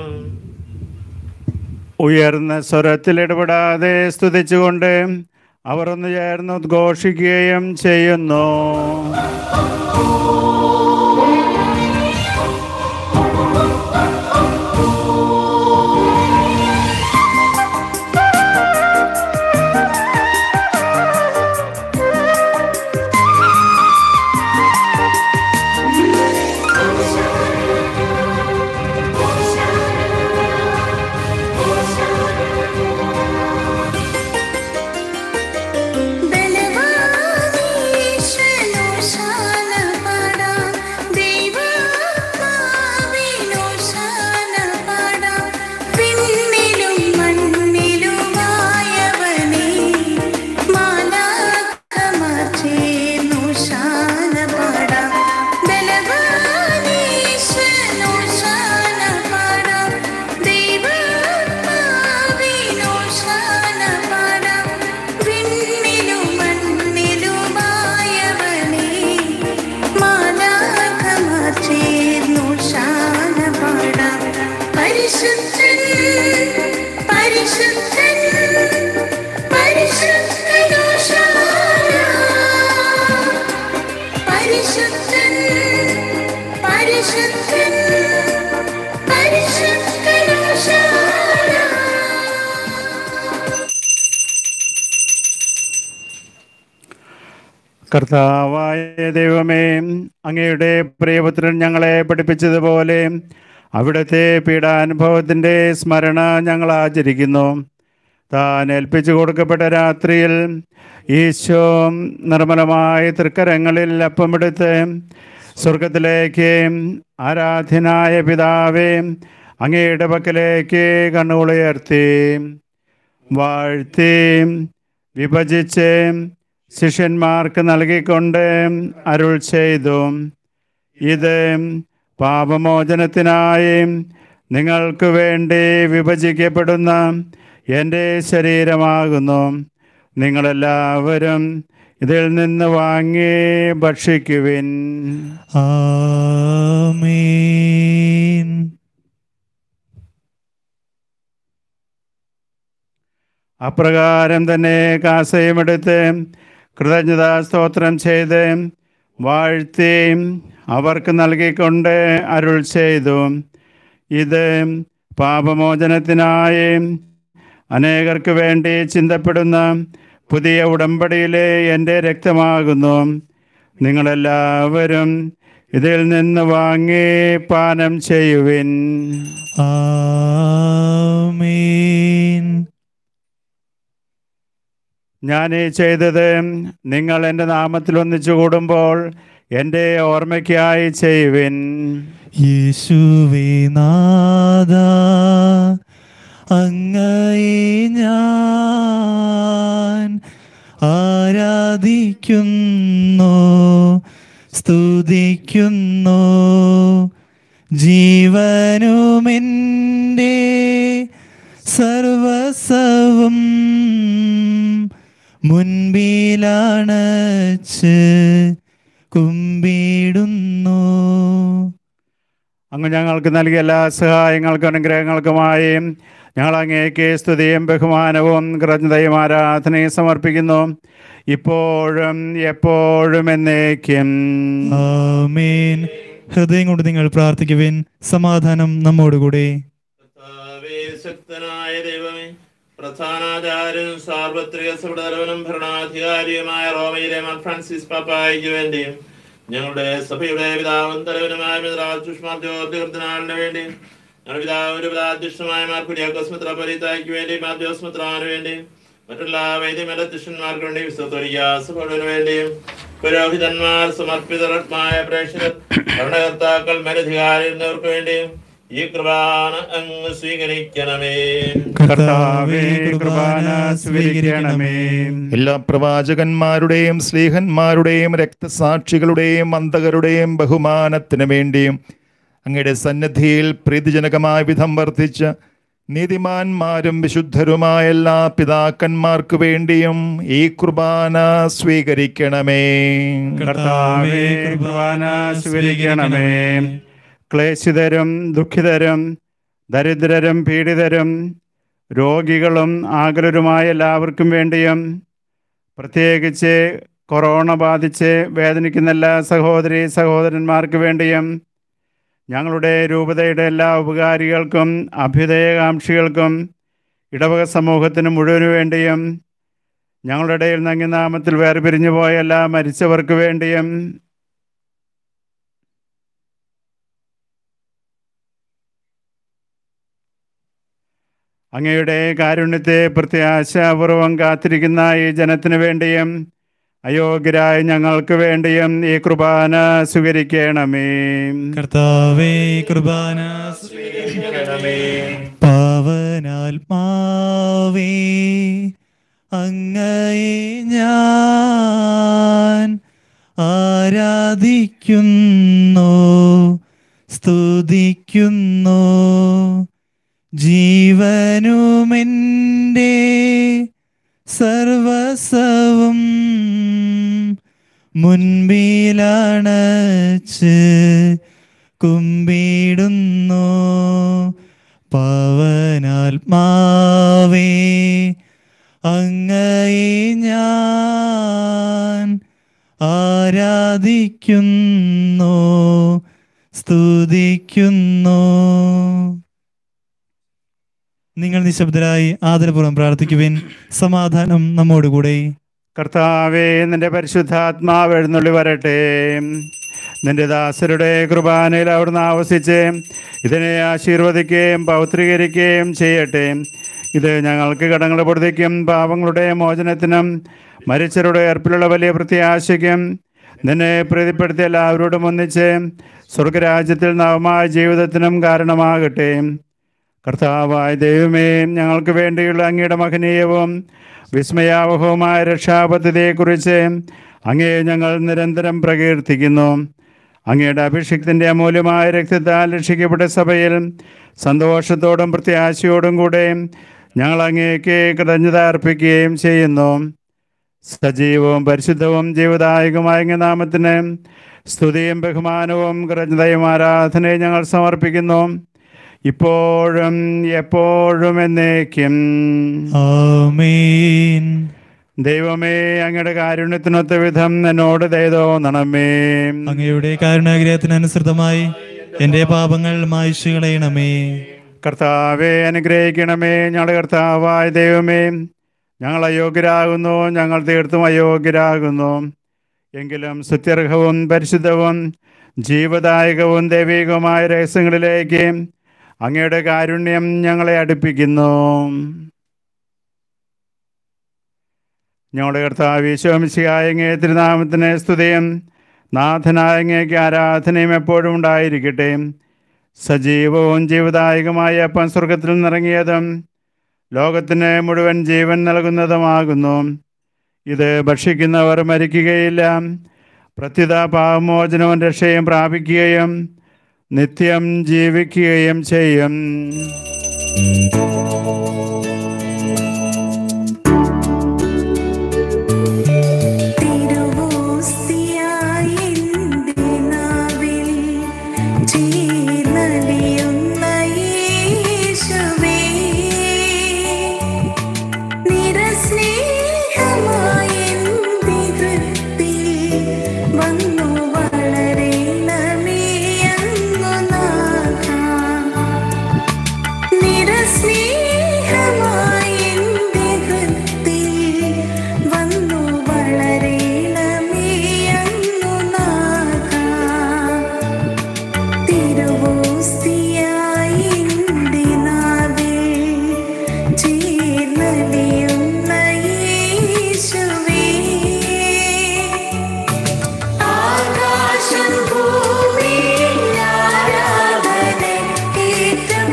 Speaker 3: ഉയർന്ന സ്വരത്തിൽ ഇടപെടാതെ സ്തുതിച്ചുകൊണ്ട് അവർ ഒന്ന് ചേർന്ന് ഉദ്ഘോഷിക്കുകയും ചെയ്യുന്നു
Speaker 1: പിന്നിലും മണ്ണിലുമായവനേ മാലാഖമാർ ചേർന്നു ശാനപാടാം ബലവാനീശനു ശാനപാടാം ദൈവമാവിനു ശാനപാടാം പിന്നിലും മണ്ണിലുമായവനേ മാലാഖമാർ ചേർന്നു ശാനപാടാം പരിശുദ്ധൻ പരിശുദ്ധൻ പരിശുദ്ധനോശാന പരിശുദ്ധൻ പരിശുദ്ധൻ
Speaker 3: കർത്താവായ ദൈവമേ അങ്ങയുടെ പ്രിയപുത്രൻ ഞങ്ങളെ പഠിപ്പിച്ചതുപോലെ അവിടുത്തെ പീഡാനുഭവത്തിൻ്റെ സ്മരണ ഞങ്ങൾ ആചരിക്കുന്നു താൻ ഏൽപ്പിച്ചു കൊടുക്കപ്പെട്ട രാത്രിയിൽ ഈശോ നിർമ്മലമായ തൃക്കരങ്ങളിൽ അപ്പമെടുത്ത് സ്വർഗത്തിലേക്ക് ആരാധ്യനായ പിതാവേ അങ്ങയുടെ പക്കലേക്ക് കണ്ണുകളുയർത്തി വാഴ്ത്തി വിഭജിച്ച് ശിഷ്യന്മാർക്ക് നൽകിക്കൊണ്ട് അരുൾ ചെയ്തു ഇത് പാപമോചനത്തിനായി നിങ്ങൾക്ക് വേണ്ടി വിഭജിക്കപ്പെടുന്ന എൻ്റെ ശരീരമാകുന്നു നിങ്ങളെല്ലാവരും ഇതിൽ നിന്ന് വാങ്ങി ഭക്ഷിക്കുവിൻ
Speaker 4: ആമേൻ
Speaker 3: അപ്രകാരം തന്നെ കാസയുമെടുത്ത് കൃതജ്ഞതാ സ്തോത്രം ചെയ്ത് വാഴ്ത്തി അവർക്ക് നൽകിക്കൊണ്ട് അരുൾ ചെയ്തു ഇത് പാപമോചനത്തിനായി അനേകർക്ക് വേണ്ടി ചിന്തപ്പെടുന്ന പുതിയ ഉടമ്പടിയിലെ എൻ്റെ രക്തമാകുന്നു നിങ്ങളെല്ലാവരും ഇതിൽ നിന്ന് വാങ്ങി പാനം ചെയ്യുവിൻ
Speaker 4: ആമേൻ
Speaker 3: ഞാൻ ഈ ചെയ്തത് നിങ്ങൾ എൻ്റെ നാമത്തിൽ ഒന്നിച്ചു കൂടുമ്പോൾ എൻ്റെ ഓർമ്മയ്ക്കായി ചെയ്യുവിൻ
Speaker 4: യേശുവേ നാദ അങ്ങയെ ഞാൻ ആരാധിക്കുന്നു സ്തുതിക്കുന്നു ജീവനുമെൻ്റെ സർവസവും മുൻപിലാണച്ച് കുമ്പിടുന്നു
Speaker 3: അങ്ങ് ഞങ്ങൾക്ക് നൽകിയ എല്ലാ സഹായങ്ങൾക്കും അനുഗ്രഹങ്ങൾക്കുമായി ഞങ്ങൾ അങ്ങേക്ക് സ്തുതിയും ബഹുമാനവും കൃതജ്ഞതയും ആരാധനയും സമർപ്പിക്കുന്നു ഇപ്പോഴും എപ്പോഴും എന്നേക്കും
Speaker 4: ആമേൻ ഹൃദയം കൊണ്ട് നിങ്ങൾ പ്രാർത്ഥിക്കുവിൻ സമാധാനം നമ്മോടുകൂടെ
Speaker 5: കർത്താവേ, ശക്തനായ ദൈവമേ പ്രധാനാചാര്യനും സാർവത്രിക സഭടലവനും ഭരണാധികാരിയുമായ റോമയിലെ മാർ ഫ്രാൻസിസ് പാപ്പായിക്ക് വേണ്ടിയും ഞങ്ങളുടെ സഭയുടെ പിതാവും തലവനുമായ മിത്രാജുഷ്മാർ ജ്യോതികൃതനാളിന് വേണ്ടിയും ഞങ്ങളുടെ പിതാവിന്റെ പിതാധ്യക്ഷമായ മാർ കുര്യാക്കോസ് മിത്രപരിതായ്ക്ക് വേണ്ടി മാർ ജോസ് മിത്രാവിന് വേണ്ടിയും മറ്റുള്ള വൈദ്യമലധ്യക്ഷന്മാർക്ക് വേണ്ടി വിശ്വത്തോരിയാസഭടന് വേണ്ടിയും പുരോഹിതന്മാർ സമർപ്പിതരത്മായ പ്രേക്ഷകർ ഭരണകർത്താക്കൾ മേലധികാരി എന്നിവർക്ക് വേണ്ടിയും ഈ കൃപാന അങ്ങ് സ്വീകരിക്കണമേ
Speaker 3: കർത്താവേ കൃപാന സ്വീകരിക്കണമേ
Speaker 2: എല്ലാ പ്രവാചകന്മാരുടെയും സ്ലീഹന്മാരുടെയും രക്തസാക്ഷികളുടെയും അന്തകരുടെയും ബഹുമാനത്തിന് വേണ്ടിയും അങ്ങയുടെ സന്നിധിയിൽ പ്രീതിജനകമായ വിധം വർദ്ധിച്ച നീതിമാന്മാരും വിശുദ്ധരുമായ എല്ലാ പിതാക്കന്മാർക്ക് വേണ്ടിയും ഈ കുർബാന സ്വീകരിക്കണമേ
Speaker 3: കർത്താവേ കൃപാന സ്വീകരിക്കണമേ ക്ലേശിതരും ദുഃഖിതരും ദരിദ്രരും പീഡിതരും രോഗികളും ആകുലരുമായ എല്ലാവർക്കും വേണ്ടിയും പ്രത്യേകിച്ച് കൊറോണ ബാധിച്ച് വേദനിക്കുന്ന എല്ലാ സഹോദരി സഹോദരന്മാർക്ക് വേണ്ടിയും ഞങ്ങളുടെ രൂപതയുടെ എല്ലാ ഉപകാരികൾക്കും അഭ്യുദയകാംക്ഷികൾക്കും ഇടവക സമൂഹത്തിന് മുഴുവനു വേണ്ടിയും ഞങ്ങളുടെ ഇടയിൽ നങ്ങി നാമത്തിൽ വേർപിരിഞ്ഞു പോയ എല്ലാ മരിച്ചവർക്ക് വേണ്ടിയും അങ്ങയുടെ കാരുണ്യത്തെ പ്രത്യാശാപൂർവം കാത്തിരിക്കുന്ന ഈ ജനത്തിനു വേണ്ടിയും അയോഗ്യരായ ഞങ്ങൾക്ക് വേണ്ടിയും ഈ കുർബാന സ്വീകരിക്കണമേ
Speaker 4: കർത്താവേ കുർബാന പാവനാത്മാവേ അങ്ങയെ ഞാൻ ആരാധിക്കുന്നു സ്തുതിക്കുന്നു ജീവനുമെൻ്റെ സർവസവും മുൻപിലാണച്ച് കുമ്പിടുന്നു പവനാത്മാവേ അങ്ങയെ ഞാൻ ആരാധിക്കുന്നു സ്തുതിക്കുന്നു നിങ്ങൾ നിശബ്ദരായി ആദരപൂർവ്വം പ്രാർത്ഥിക്കുവിൻ സമാധാനം നമ്മോടുകൂടെ
Speaker 3: കർത്താവേ നിന്റെ പരിശുദ്ധാത്മാവ് എഴുന്നള്ളി വരട്ടെ നിന്റെ ദാസരുടെ കുർബാനയിൽ അവിടുന്ന് ആവസിച്ച് ഇതിനെ ആശീർവദിക്കുകയും പൗത്രീകരിക്കുകയും ചെയ്യട്ടെ ഇത് ഞങ്ങൾക്ക് കടങ്ങളുടെ പൊടുതിക്കും പാപങ്ങളുടെ മോചനത്തിനും മരിച്ചവരുടെ ഏർപ്പിലുള്ള വലിയ പ്രത്യാശയ്ക്കും നിന്നെ പ്രീതിപ്പെടുത്തിയ എല്ലാവരോടും ഒന്നിച്ച് സ്വർഗരാജ്യത്തിൽ നവമായ ജീവിതത്തിനും കാരണമാകട്ടെ കർത്താവായ ദൈവമേ ഞങ്ങൾക്ക് വേണ്ടിയുള്ള അങ്ങയുടെ മഹനീയവും വിസ്മയാവഹവുമായ രക്ഷാപദ്ധതിയെക്കുറിച്ച് അങ്ങേ ഞങ്ങൾ നിരന്തരം പ്രകീർത്തിക്കുന്നു അങ്ങയുടെ അഭിഷിക്തിൻ്റെ അമൂല്യമായ രക്തത്താൽ രക്ഷിക്കപ്പെട്ട സഭയിൽ സന്തോഷത്തോടും പ്രത്യാശയോടും കൂടെ ഞങ്ങൾ അങ്ങേക്ക് കൃതജ്ഞത അർപ്പിക്കുകയും ചെയ്യുന്നു സജീവവും പരിശുദ്ധവും ജീവദായകമായ അങ്ങേ നാമത്തിന് സ്തുതിയും ബഹുമാനവും കൃതജ്ഞതയും ആരാധനയും ഞങ്ങൾ സമർപ്പിക്കുന്നു ഇപ്പോഴും എപ്പോഴും എന്നേക്കും
Speaker 4: ആമേൻ
Speaker 3: ദൈവമേ അങ്ങയുടെ കാരുണ്യത്തിനൊത്ത വിധം എന്നോട് ദയതോന്നണമേ
Speaker 4: അങ്ങയുടെ കാരുണാഗ്രഹത്തിനനുസൃതമായി എന്റെ പാപങ്ങൾ മായ്ച്ചു കളയണമേ
Speaker 3: കർത്താവെ അനുഗ്രഹിക്കണമേ ഞങ്ങളുടെ കർത്താവായ ദൈവമേ ഞങ്ങൾ അയോഗ്യരാകുന്നു ഞങ്ങൾ തീർത്തും അയോഗ്യരാകുന്നു എങ്കിലും സുത്യർഹവും പരിശുദ്ധവും ജീവദായകവും ദൈവികവുമായ രഹസ്യങ്ങളിലേക്ക് അങ്ങയുടെ കാരുണ്യം ഞങ്ങളെ അടുപ്പിക്കുന്നു ഞങ്ങളുടെ കർത്താവ് ഈശോമിശിയായ അങ്ങേ തിരുനാമത്തിന് സ്തുതിയും നാഥനായ അങ്ങേക്ക് ആരാധനയും എപ്പോഴും ഉണ്ടായിരിക്കട്ടെ സജീവവും ജീവദായകമായ അപ്പം സ്വർഗത്തിൽ നിറങ്ങിയതും ലോകത്തിന് മുഴുവൻ ജീവൻ നൽകുന്നതുമാകുന്നു ഇത് ഭക്ഷിക്കുന്നവർ മരിക്കുകയില്ല പ്രത്യുത പാപമോചനവും രക്ഷയും പ്രാപിക്കുകയും നിത്യം ജീവിക്കുകയും ചെയ്യും
Speaker 1: തിരുവോസ്തിയായി എൻ്റെ നാവിൽ ചേർന്നലിയുന്ന യേശുവേ, നിറസ്നേഹമായ എൻ്റെ ഹൃത്തിൽ വന്നു വളരണമേ അങ്ങു നാഥാ. നിറസ്നേഹമായ എൻ്റെ ഹൃത്തിൽ വന്നു വളരണമേ അങ്ങു നാഥാ. തിരുവോസ്തിയായി എൻ്റെ നാവിൽ ചേർന്നലിയുന്ന യേശുവേ ആകാശം ഭൂമിയിൽ ആരാധനയ്ക്കേറ്റം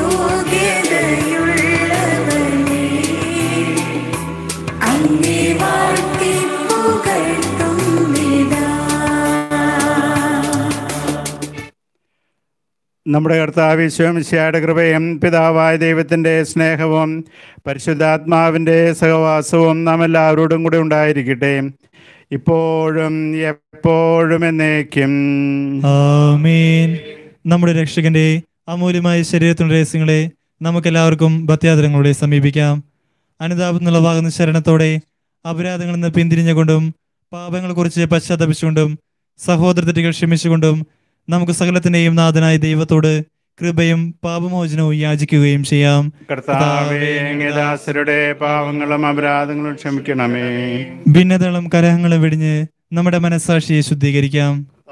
Speaker 1: യോഗ്യതയുള്ളവനേ അങ്ങേ വാഴ്ത്തി പുകഴ്ത്തുന്നിതാ
Speaker 3: നമ്മുടെ കർത്താവ് ഈശോമിശിയുടെ കൃപയും പിതാവായ ദൈവത്തിൻ്റെ സ്നേഹവും പരിശുദ്ധാത്മാവിൻ്റെ സഹവാസവും നാം എല്ലാവരോടും കൂടെ ഉണ്ടായിരിക്കട്ടെ ഇപ്പോഴും എപ്പോഴും എന്നേക്കും
Speaker 4: ആമേൻ നമ്മുടെ രക്ഷകന്റെ അമൂല്യമായ ശരീരത്തിൻ്റെ രഹസ്യങ്ങളെ നമുക്കെല്ലാവർക്കും ഭത്യാദരങ്ങളോടെ സമീപിക്കാം അനുതാപത്തിനുള്ളവാകുന്ന ശരണത്തോടെ അപരാധങ്ങളിൽ നിന്ന് പിന്തിരിഞ്ഞുകൊണ്ടും പാപങ്ങളെക്കുറിച്ച് പശ്ചാത്തപിച്ചുകൊണ്ടും സഹോദര തെറ്റുകൾ ക്ഷമിച്ചുകൊണ്ടും നമുക്ക് സകലത്തിൻ്റെയും നാഥനായ ദൈവത്തോട് കൃപയും പാപമോചനവും യാചിക്കുകയും ചെയ്യാം
Speaker 3: കർത്താവേ അങ്ങേദാസരുടെ പാവങ്ങളും അപരാധങ്ങളും ക്ഷമിക്കണമേ
Speaker 4: ഭിന്നതകളും കലഹങ്ങളും വെടിഞ്ഞ് നമ്മുടെ മനസ്സാക്ഷിയെ ശുദ്ധീകരിക്കാം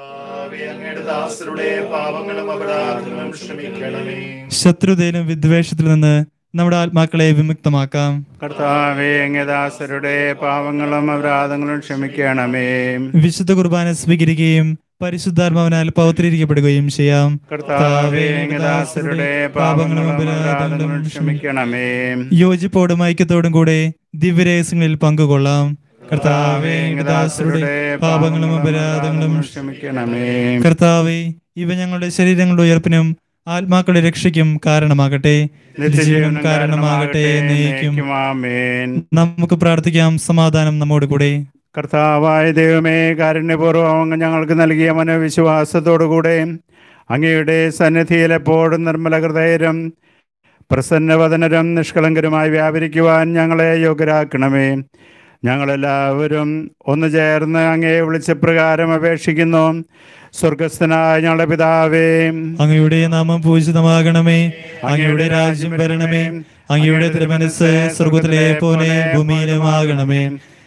Speaker 2: പാപങ്ങളും അപരാധങ്ങളും ക്ഷമിക്കണമേ
Speaker 4: ശത്രുതയിലും വിദ്വേഷത്തിൽ നിന്ന് നമ്മുടെ ആത്മാക്കളെ വിമുക്തമാക്കാം
Speaker 3: കർത്താവേ അങ്ങേദാസരുടെ പാവങ്ങളും അപരാധങ്ങളും ക്ഷമിക്കണമേ
Speaker 4: വിശുദ്ധ കുർബാന സ്വീകരിക്കുകയും പരിശുദ്ധാത്മാവിനാൽ പൗത്രീകരിക്കപ്പെടുകയും ചെയ്യാം
Speaker 3: കർത്താവേ അങ്ങേദാസരുടെ പാപങ്ങളും അപരാധങ്ങളും ക്ഷമിക്കണമേ
Speaker 4: യോജിപ്പോടും ഐക്യത്തോടും കൂടെ ദിവ്യരഹസ്യങ്ങളിൽ പങ്കുകൊള്ളാം കർത്താവേ ദാസരുടെ പാപങ്ങളും അപരാധങ്ങളും
Speaker 3: ക്ഷമിക്കണമേ
Speaker 4: കർത്താവേ ഇവ ഞങ്ങളുടെ ശരീരങ്ങളുടെ ഉയർപ്പിനും ആത്മാക്കളുടെ രക്ഷയ്ക്കും കാരണമാകട്ടെ നിത്യജീവൻ കാരണമാകട്ടെ എന്നേക്കും
Speaker 3: ആമേൻ
Speaker 4: നമുക്ക് പ്രാർത്ഥിക്കാം സമാധാനം നമ്മോട് കൂടെ
Speaker 3: കർത്താവായ ദൈവമേ കാരുണ്യപൂർവ്വം അങ്ങ് ഞങ്ങൾക്ക് നൽകിയ മനോവിശ്വാസത്തോടുകൂടെ അങ്ങയുടെ സന്നിധിയിൽ എപ്പോഴും നിർമ്മല ഹൃദയരും പ്രസന്നവദനരും നിഷ്കളങ്കരുമായി വ്യാപരിക്കുവാൻ ഞങ്ങളെ യോഗ്യരാക്കണമേ ഞങ്ങളെല്ലാവരും ഒന്ന് ചേർന്ന് അങ്ങയെ വിളിച്ച പ്രകാരം അപേക്ഷിക്കുന്നു സ്വർഗസ്ഥനായ ഞങ്ങളുടെ പിതാവേ
Speaker 4: അങ്ങയുടെ നാമം പൂജിതമാകണമേ അങ്ങയുടെ രാജ്യം വരണമേ അങ്ങയുടെ തിരുമനസ് സ്വർഗത്തിലെ പോലെ ഭൂമിയിലുമാകണമേ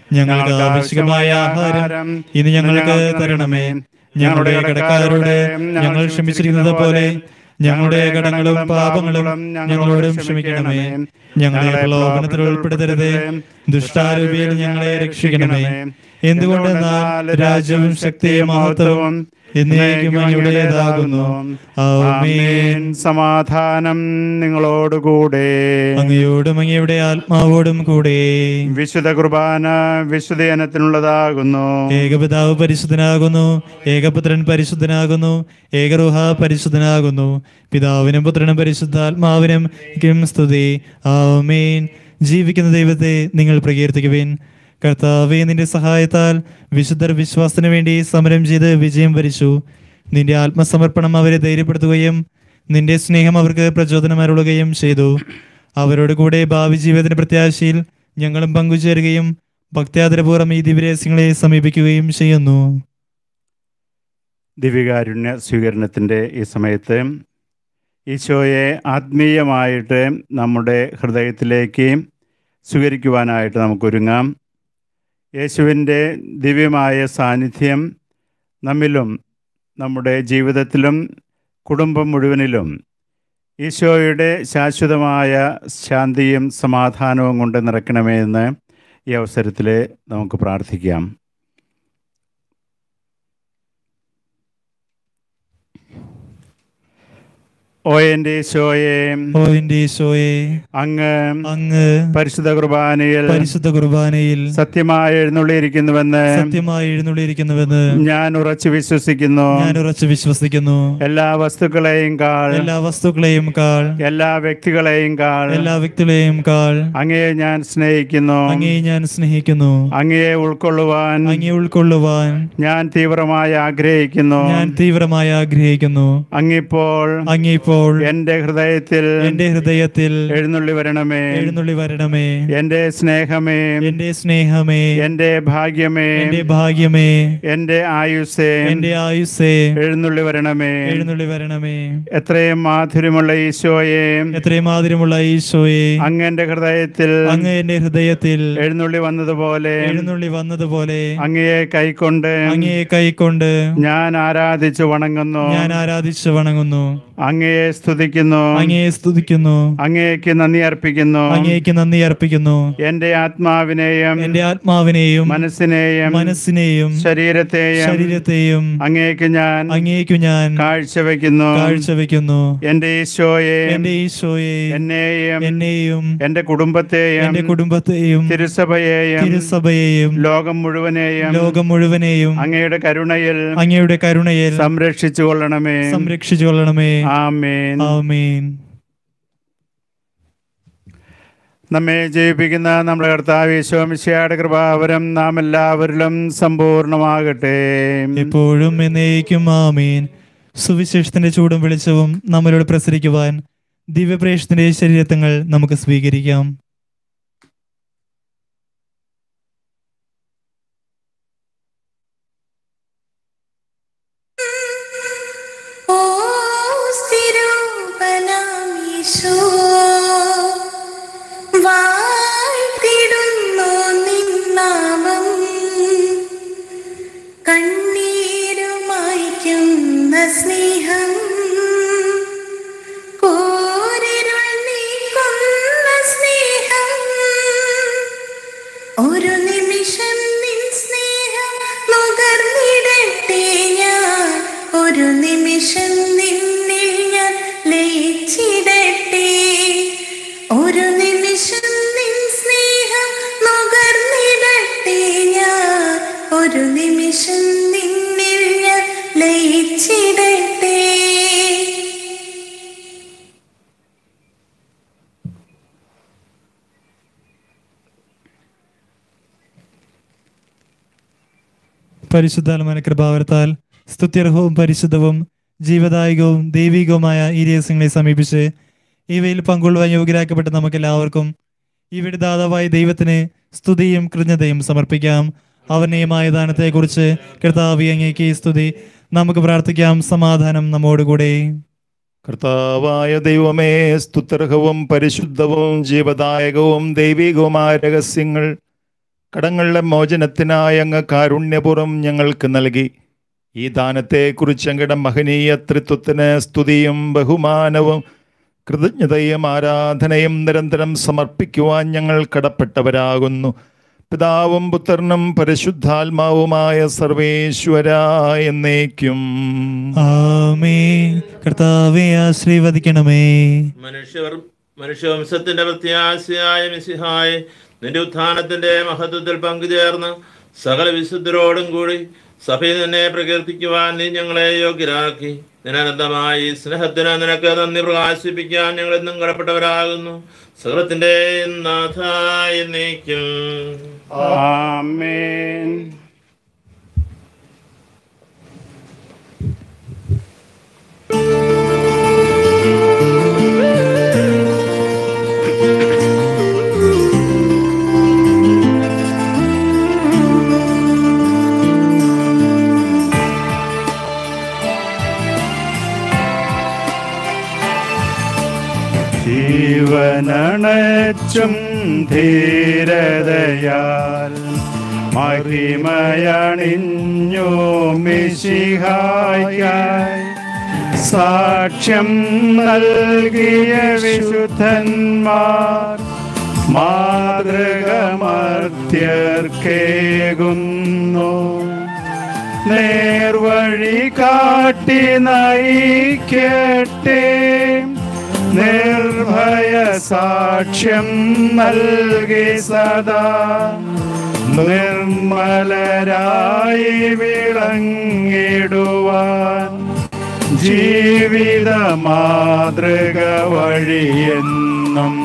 Speaker 4: ഞങ്ങൾക്ക് ആവശ്യമായ ആഹാരം ഇന്ന് ഞങ്ങൾക്ക് തരണമേ ഞങ്ങളുടെ കടക്കാരോട് ഞങ്ങൾ ക്ഷമിച്ചിരിക്കുന്നത് പോലെ ഞങ്ങളുടെ കടങ്ങളും പാപങ്ങളും ഞങ്ങളോടും ക്ഷമിക്കണമേ ഞങ്ങളെ പ്രലോഭനത്തിൽ ഉൾപ്പെടുത്തരുത് ദുഷ്ടാരൂപിയിൽ ഞങ്ങളെ രക്ഷിക്കണമേ എന്തുകൊണ്ടെന്നാൽ രാജ്യവും ശക്തിയും മഹത്വവും എന്നേക്കും അങ്ങയുടേതാകുന്നു ആമേൻ
Speaker 3: ആമേൻ. സമാധാനം നിങ്ങളോടുകൂടെ
Speaker 4: അങ്ങയോടും അങ്ങയുടെ ആത്മാവോടും കൂടെ
Speaker 3: വിശുദ്ധ കുർബാന വിശുദ്ധീകരണത്തിനുള്ളതാകുന്നു
Speaker 4: ഏകപിതാവ് പരിശുദ്ധനാകുന്നു ഏകപുത്രൻ പരിശുദ്ധനാകുന്നു ഏകറുഹ പരിശുദ്ധനാകുന്നു പിതാവിനും പുത്രനും പരിശുദ്ധാത്മാവിനും ക്കും സ്തുതി ആമേൻ ജീവിക്കുന്ന ദൈവത്തെ നിങ്ങൾ പ്രകീർത്തിക്കുവിൻ കർത്താവെ നിന്റെ സഹായത്താൽ വിശുദ്ധർ വിശ്വാസത്തിന് വേണ്ടി സമരം ചെയ്ത് വിജയം വരിച്ചു നിന്റെ ആത്മസമർപ്പണം അവരെ ധൈര്യപ്പെടുത്തുകയും നിന്റെ സ്നേഹം അവർക്ക് പ്രചോദനമരുളുകയും ചെയ്തു അവരോട് കൂടെ ഭാവി ജീവിതത്തിന്റെ പ്രത്യാശയിൽ ഞങ്ങളും പങ്കുചേരുകയും ഭക്ത്യാദരപൂർവ്വം ഈ ദിവ്യരഹസ്യങ്ങളെ സമീപിക്കുകയും ചെയ്യുന്നു
Speaker 3: ദിവ്യകാരുണ്യ സ്വീകരണത്തിൻ്റെ ഈ സമയത്ത് ഈശോയെ ആത്മീയമായിട്ട് നമ്മുടെ ഹൃദയത്തിലേക്ക് സ്വീകരിക്കുവാനായിട്ട് നമുക്കൊരുങ്ങാം യേശുവിൻ്റെ ദിവ്യമായ സാന്നിധ്യം നമ്മിലും നമ്മുടെ ജീവിതത്തിലും കുടുംബം മുഴുവനിലും ഈശോയുടെ ശാശ്വതമായ ശാന്തിയും സമാധാനവും കൊണ്ട് നിറയ്ക്കണമേ എന്ന് ഈ അവസരത്തിൽ നമുക്ക് പ്രാർത്ഥിക്കാം ഓ എൻ്റെ ഈശോയെ
Speaker 4: ഓ എന്റെ ഈശോയെ
Speaker 3: അങ്ങ്
Speaker 4: അങ്ങ്
Speaker 3: പരിശുദ്ധ കുർബാനയിൽ
Speaker 4: പരിശുദ്ധ കുർബാനയിൽ
Speaker 3: സത്യമായി എഴുന്നള്ളിയിരിക്കുന്നുവെന്ന്
Speaker 4: സത്യമായി എഴുന്നള്ളിയിരിക്കുന്നുവെന്ന്
Speaker 3: ഞാൻ ഉറച്ചു വിശ്വസിക്കുന്നു
Speaker 4: ഞാൻ ഉറച്ചു വിശ്വസിക്കുന്നു
Speaker 3: എല്ലാ വസ്തുക്കളെയും കാൾ
Speaker 4: എല്ലാ വസ്തുക്കളെയും കാൾ
Speaker 3: എല്ലാ വ്യക്തികളെയും കാൾ
Speaker 4: എല്ലാ വ്യക്തികളെയും കാൾ
Speaker 3: അങ്ങയെ ഞാൻ സ്നേഹിക്കുന്നു
Speaker 4: അങ്ങേ ഞാൻ സ്നേഹിക്കുന്നു
Speaker 3: അങ്ങയെ ഉൾക്കൊള്ളുവാൻ
Speaker 4: അങ്ങേ ഉൾക്കൊള്ളുവാൻ
Speaker 3: ഞാൻ തീവ്രമായി ആഗ്രഹിക്കുന്നു
Speaker 4: ഞാൻ തീവ്രമായി ആഗ്രഹിക്കുന്നു
Speaker 3: അങ്ങിപ്പോൾ
Speaker 4: അങ്ങിപ്പോൾ
Speaker 3: എന്റെ ഹൃദയത്തിൽ
Speaker 4: എന്റെ ഹൃദയത്തിൽ
Speaker 3: എഴുന്നള്ളി വരണമേ
Speaker 4: എഴുന്നള്ളി വരണമേ
Speaker 3: എന്റെ സ്നേഹമേ
Speaker 4: എന്റെ സ്നേഹമേ
Speaker 3: എന്റെ ഭാഗ്യമേ
Speaker 4: എന്റെ ഭാഗ്യമേ
Speaker 3: എന്റെ ആയുസ്സേ
Speaker 4: എന്റെ ആയുസ്സേ
Speaker 3: എഴുന്നള്ളി വരണമേ
Speaker 4: എഴുന്നള്ളി വരണമേ
Speaker 3: എത്രയും മാധുര്യമുള്ള ഈശോയെ
Speaker 4: എത്രയും മാതിരമുള്ള ഈശോയെ
Speaker 3: അങ്ങ് എന്റെ ഹൃദയത്തിൽ
Speaker 4: അങ്ങ് എന്റെ ഹൃദയത്തിൽ
Speaker 3: എഴുന്നള്ളി വന്നതുപോലെ
Speaker 4: എഴുന്നള്ളി വന്നതുപോലെ
Speaker 3: അങ്ങയെ കൈക്കൊണ്ട്
Speaker 4: അങ്ങയെ കൈക്കൊണ്ട്
Speaker 3: ഞാൻ ആരാധിച്ചു വണങ്ങുന്നു
Speaker 4: ഞാൻ ആരാധിച്ചു വണങ്ങുന്നു
Speaker 3: അങ്ങയെ സ്തുതിക്കുന്നു
Speaker 4: അങ്ങയെ സ്തുതിക്കുന്നു
Speaker 3: അങ്ങേക്ക് നന്ദി അർപ്പിക്കുന്നു
Speaker 4: അങ്ങേക്ക് നന്ദി അർപ്പിക്കുന്നു
Speaker 3: എന്റെ ആത്മാവിനെയും
Speaker 4: എന്റെ ആത്മാവിനെയും
Speaker 3: മനസ്സിനെയും
Speaker 4: മനസ്സിനെയും
Speaker 3: ശരീരത്തെയും
Speaker 4: ശരീരത്തെയും
Speaker 3: അങ്ങേക്ക് ഞാൻ
Speaker 4: അങ്ങേക്കു ഞാൻ
Speaker 3: കാഴ്ചവെക്കുന്നു
Speaker 4: കാഴ്ചവെക്കുന്നു
Speaker 3: എന്റെ ഈശോയെ
Speaker 4: എന്റെ ഈശോയെ
Speaker 3: എന്നെയും
Speaker 4: എന്നെയും
Speaker 3: എന്റെ കുടുംബത്തെയും
Speaker 4: എന്റെ കുടുംബത്തെയും
Speaker 3: തിരുസഭയെയും
Speaker 4: തിരുസഭയെയും
Speaker 3: ലോകം മുഴുവനെയും
Speaker 4: ലോകം മുഴുവനെയും
Speaker 3: അങ്ങയുടെ കരുണയിൽ
Speaker 4: അങ്ങയുടെ കരുണയിൽ
Speaker 3: സംരക്ഷിച്ചു കൊള്ളണമേ
Speaker 4: സംരക്ഷിച്ചു കൊള്ളണമേ
Speaker 3: ആമേൻ
Speaker 4: ആമേൻ
Speaker 3: നമ്മെ ജയിപ്പിക്കുന്ന നമ്മുടെ കർത്താവ് യേശോമിശിയുടെ കൃപാവരം നാം എല്ലാവരിലും സമ്പൂർണമാകട്ടെ
Speaker 4: എപ്പോഴും എന്നേക്കും ആമേൻ സുവിശേഷത്തിന്റെ ചൂടും വെളിച്ചവും നമ്മളോട് പ്രസരിക്കുവാൻ ദിവ്യപ്രേഷത്തിന്റെ ശരീരത്തങ്ങൾ നമുക്ക് സ്വീകരിക്കാം
Speaker 1: ഓ സ്ഥിരൂപനാമീശോ വാഴ്ത്തിടുന്നു നിന്നാമം കണ്ണീരുമായിക്കുന്ന സ്നേഹം കോരിരുൾ നീക്കുന്ന സ്നേഹം ഒരു നിമിഷം നിൻ സ്നേഹം നുകർന്നിടട്ടെ ഞാൻ ഒരു നിമിഷം നിന്നിൽ ഞാൻ ലയിച്ചിടട്ടെ ഒരു നിമിഷം നിൻ സ്നേഹം നുകർന്നിടട്ടെ ഞാൻ ഒരു നിമിഷം നിന്നിൽ ഞാൻ ലയിച്ചിടട്ടെ
Speaker 4: പരിശുദ്ധാത്മാന കൃപാവരത്താൽ സ്തുത്യർഹവും പരിശുദ്ധവും ജീവദായകവും ദൈവികവുമായ ഈ രഹസ്യങ്ങളെ സമീപിച്ച് ഇവയിൽ പങ്കുകൊള്ളുവാൻ യോഗ്യരാക്കപ്പെട്ട നമുക്ക് എല്ലാവർക്കും ഇവയുടെ ദാതാവായ ദൈവത്തിന് സ്തുതിയും കൃതജ്ഞതയും സമർപ്പിക്കാം അവനീയമായ ദാനത്തെക്കുറിച്ച് കർത്താവി അങ്ങേക്ക് സ്തുതി നമുക്ക് പ്രാർത്ഥിക്കാം സമാധാനം നമ്മോടുകൂടെ
Speaker 2: കർത്താവായ ദൈവമേ സ്തുത്യർഹവും പരിശുദ്ധവും ജീവദായകവും ദൈവികവുമായ രഹസ്യങ്ങൾ കടങ്ങളുടെ മോചനത്തിനായി അങ്ങ് കാരുണ്യപൂർവ്വം ഞങ്ങൾക്ക് നൽകി ഈ ദാനത്തെക്കുറിച്ച് അങ്ങയുടെ മഹനീയ ത്രിത്വത്തിന് സ്തുതിയും ബഹുമാനവും കൃതജ്ഞതയും ആരാധനയും നിരന്തരം സമർപ്പിക്കുവാൻ ഞങ്ങൾ കടപ്പെട്ടവരാകുന്നു പിതാവും പുത്രനും പരിശുദ്ധാത്മാവുമായ സർവേശ്വര എന്നേക്കും
Speaker 4: ആമേ കർത്താവെ ആശ്രീവദിക്കണമേ
Speaker 5: മനുഷ്യർ മനുഷ്യവംശത്തിന്റെ പ്രത്യാശയായ മിസിഹായ് നിന്റെ ഉത്ഥാനത്തിന്റെ മഹത്വത്തിൽ പങ്കുചേർന്ന് സകല വിശുദ്ധരോടും കൂടി സഭയിൽ നിന്നെ പ്രകീർത്തിക്കുവാൻ നീ ഞങ്ങളെ യോഗ്യരാക്കി നിരന്തമായി സ്നേഹത്തിന് നിനക്ക് നന്ദി പ്രകാശിപ്പിക്കാൻ ഞങ്ങൾ എന്നും കടപ്പെട്ടവരാകുന്നു സകലത്തിന്റെ നാഥായി നീക്കും
Speaker 3: ആമേൻ ജീവനണച്ചും ധീരതയാൽ മഹിമയണിഞ്ഞു മിശിഹായി സാക്ഷ്യം നൽകിയ വിശുദ്ധന്മാർ മാതൃകമർത്യർക്കേകുന്നു നേർവഴി കാട്ടി നയിക്കട്ടെ നിർഭയ സാക്ഷ്യം നൽകി സദാ നിർമ്മലരായി വിളങ്ങിടുവാൻ ജീവിത മാതൃക വഴിയെന്നും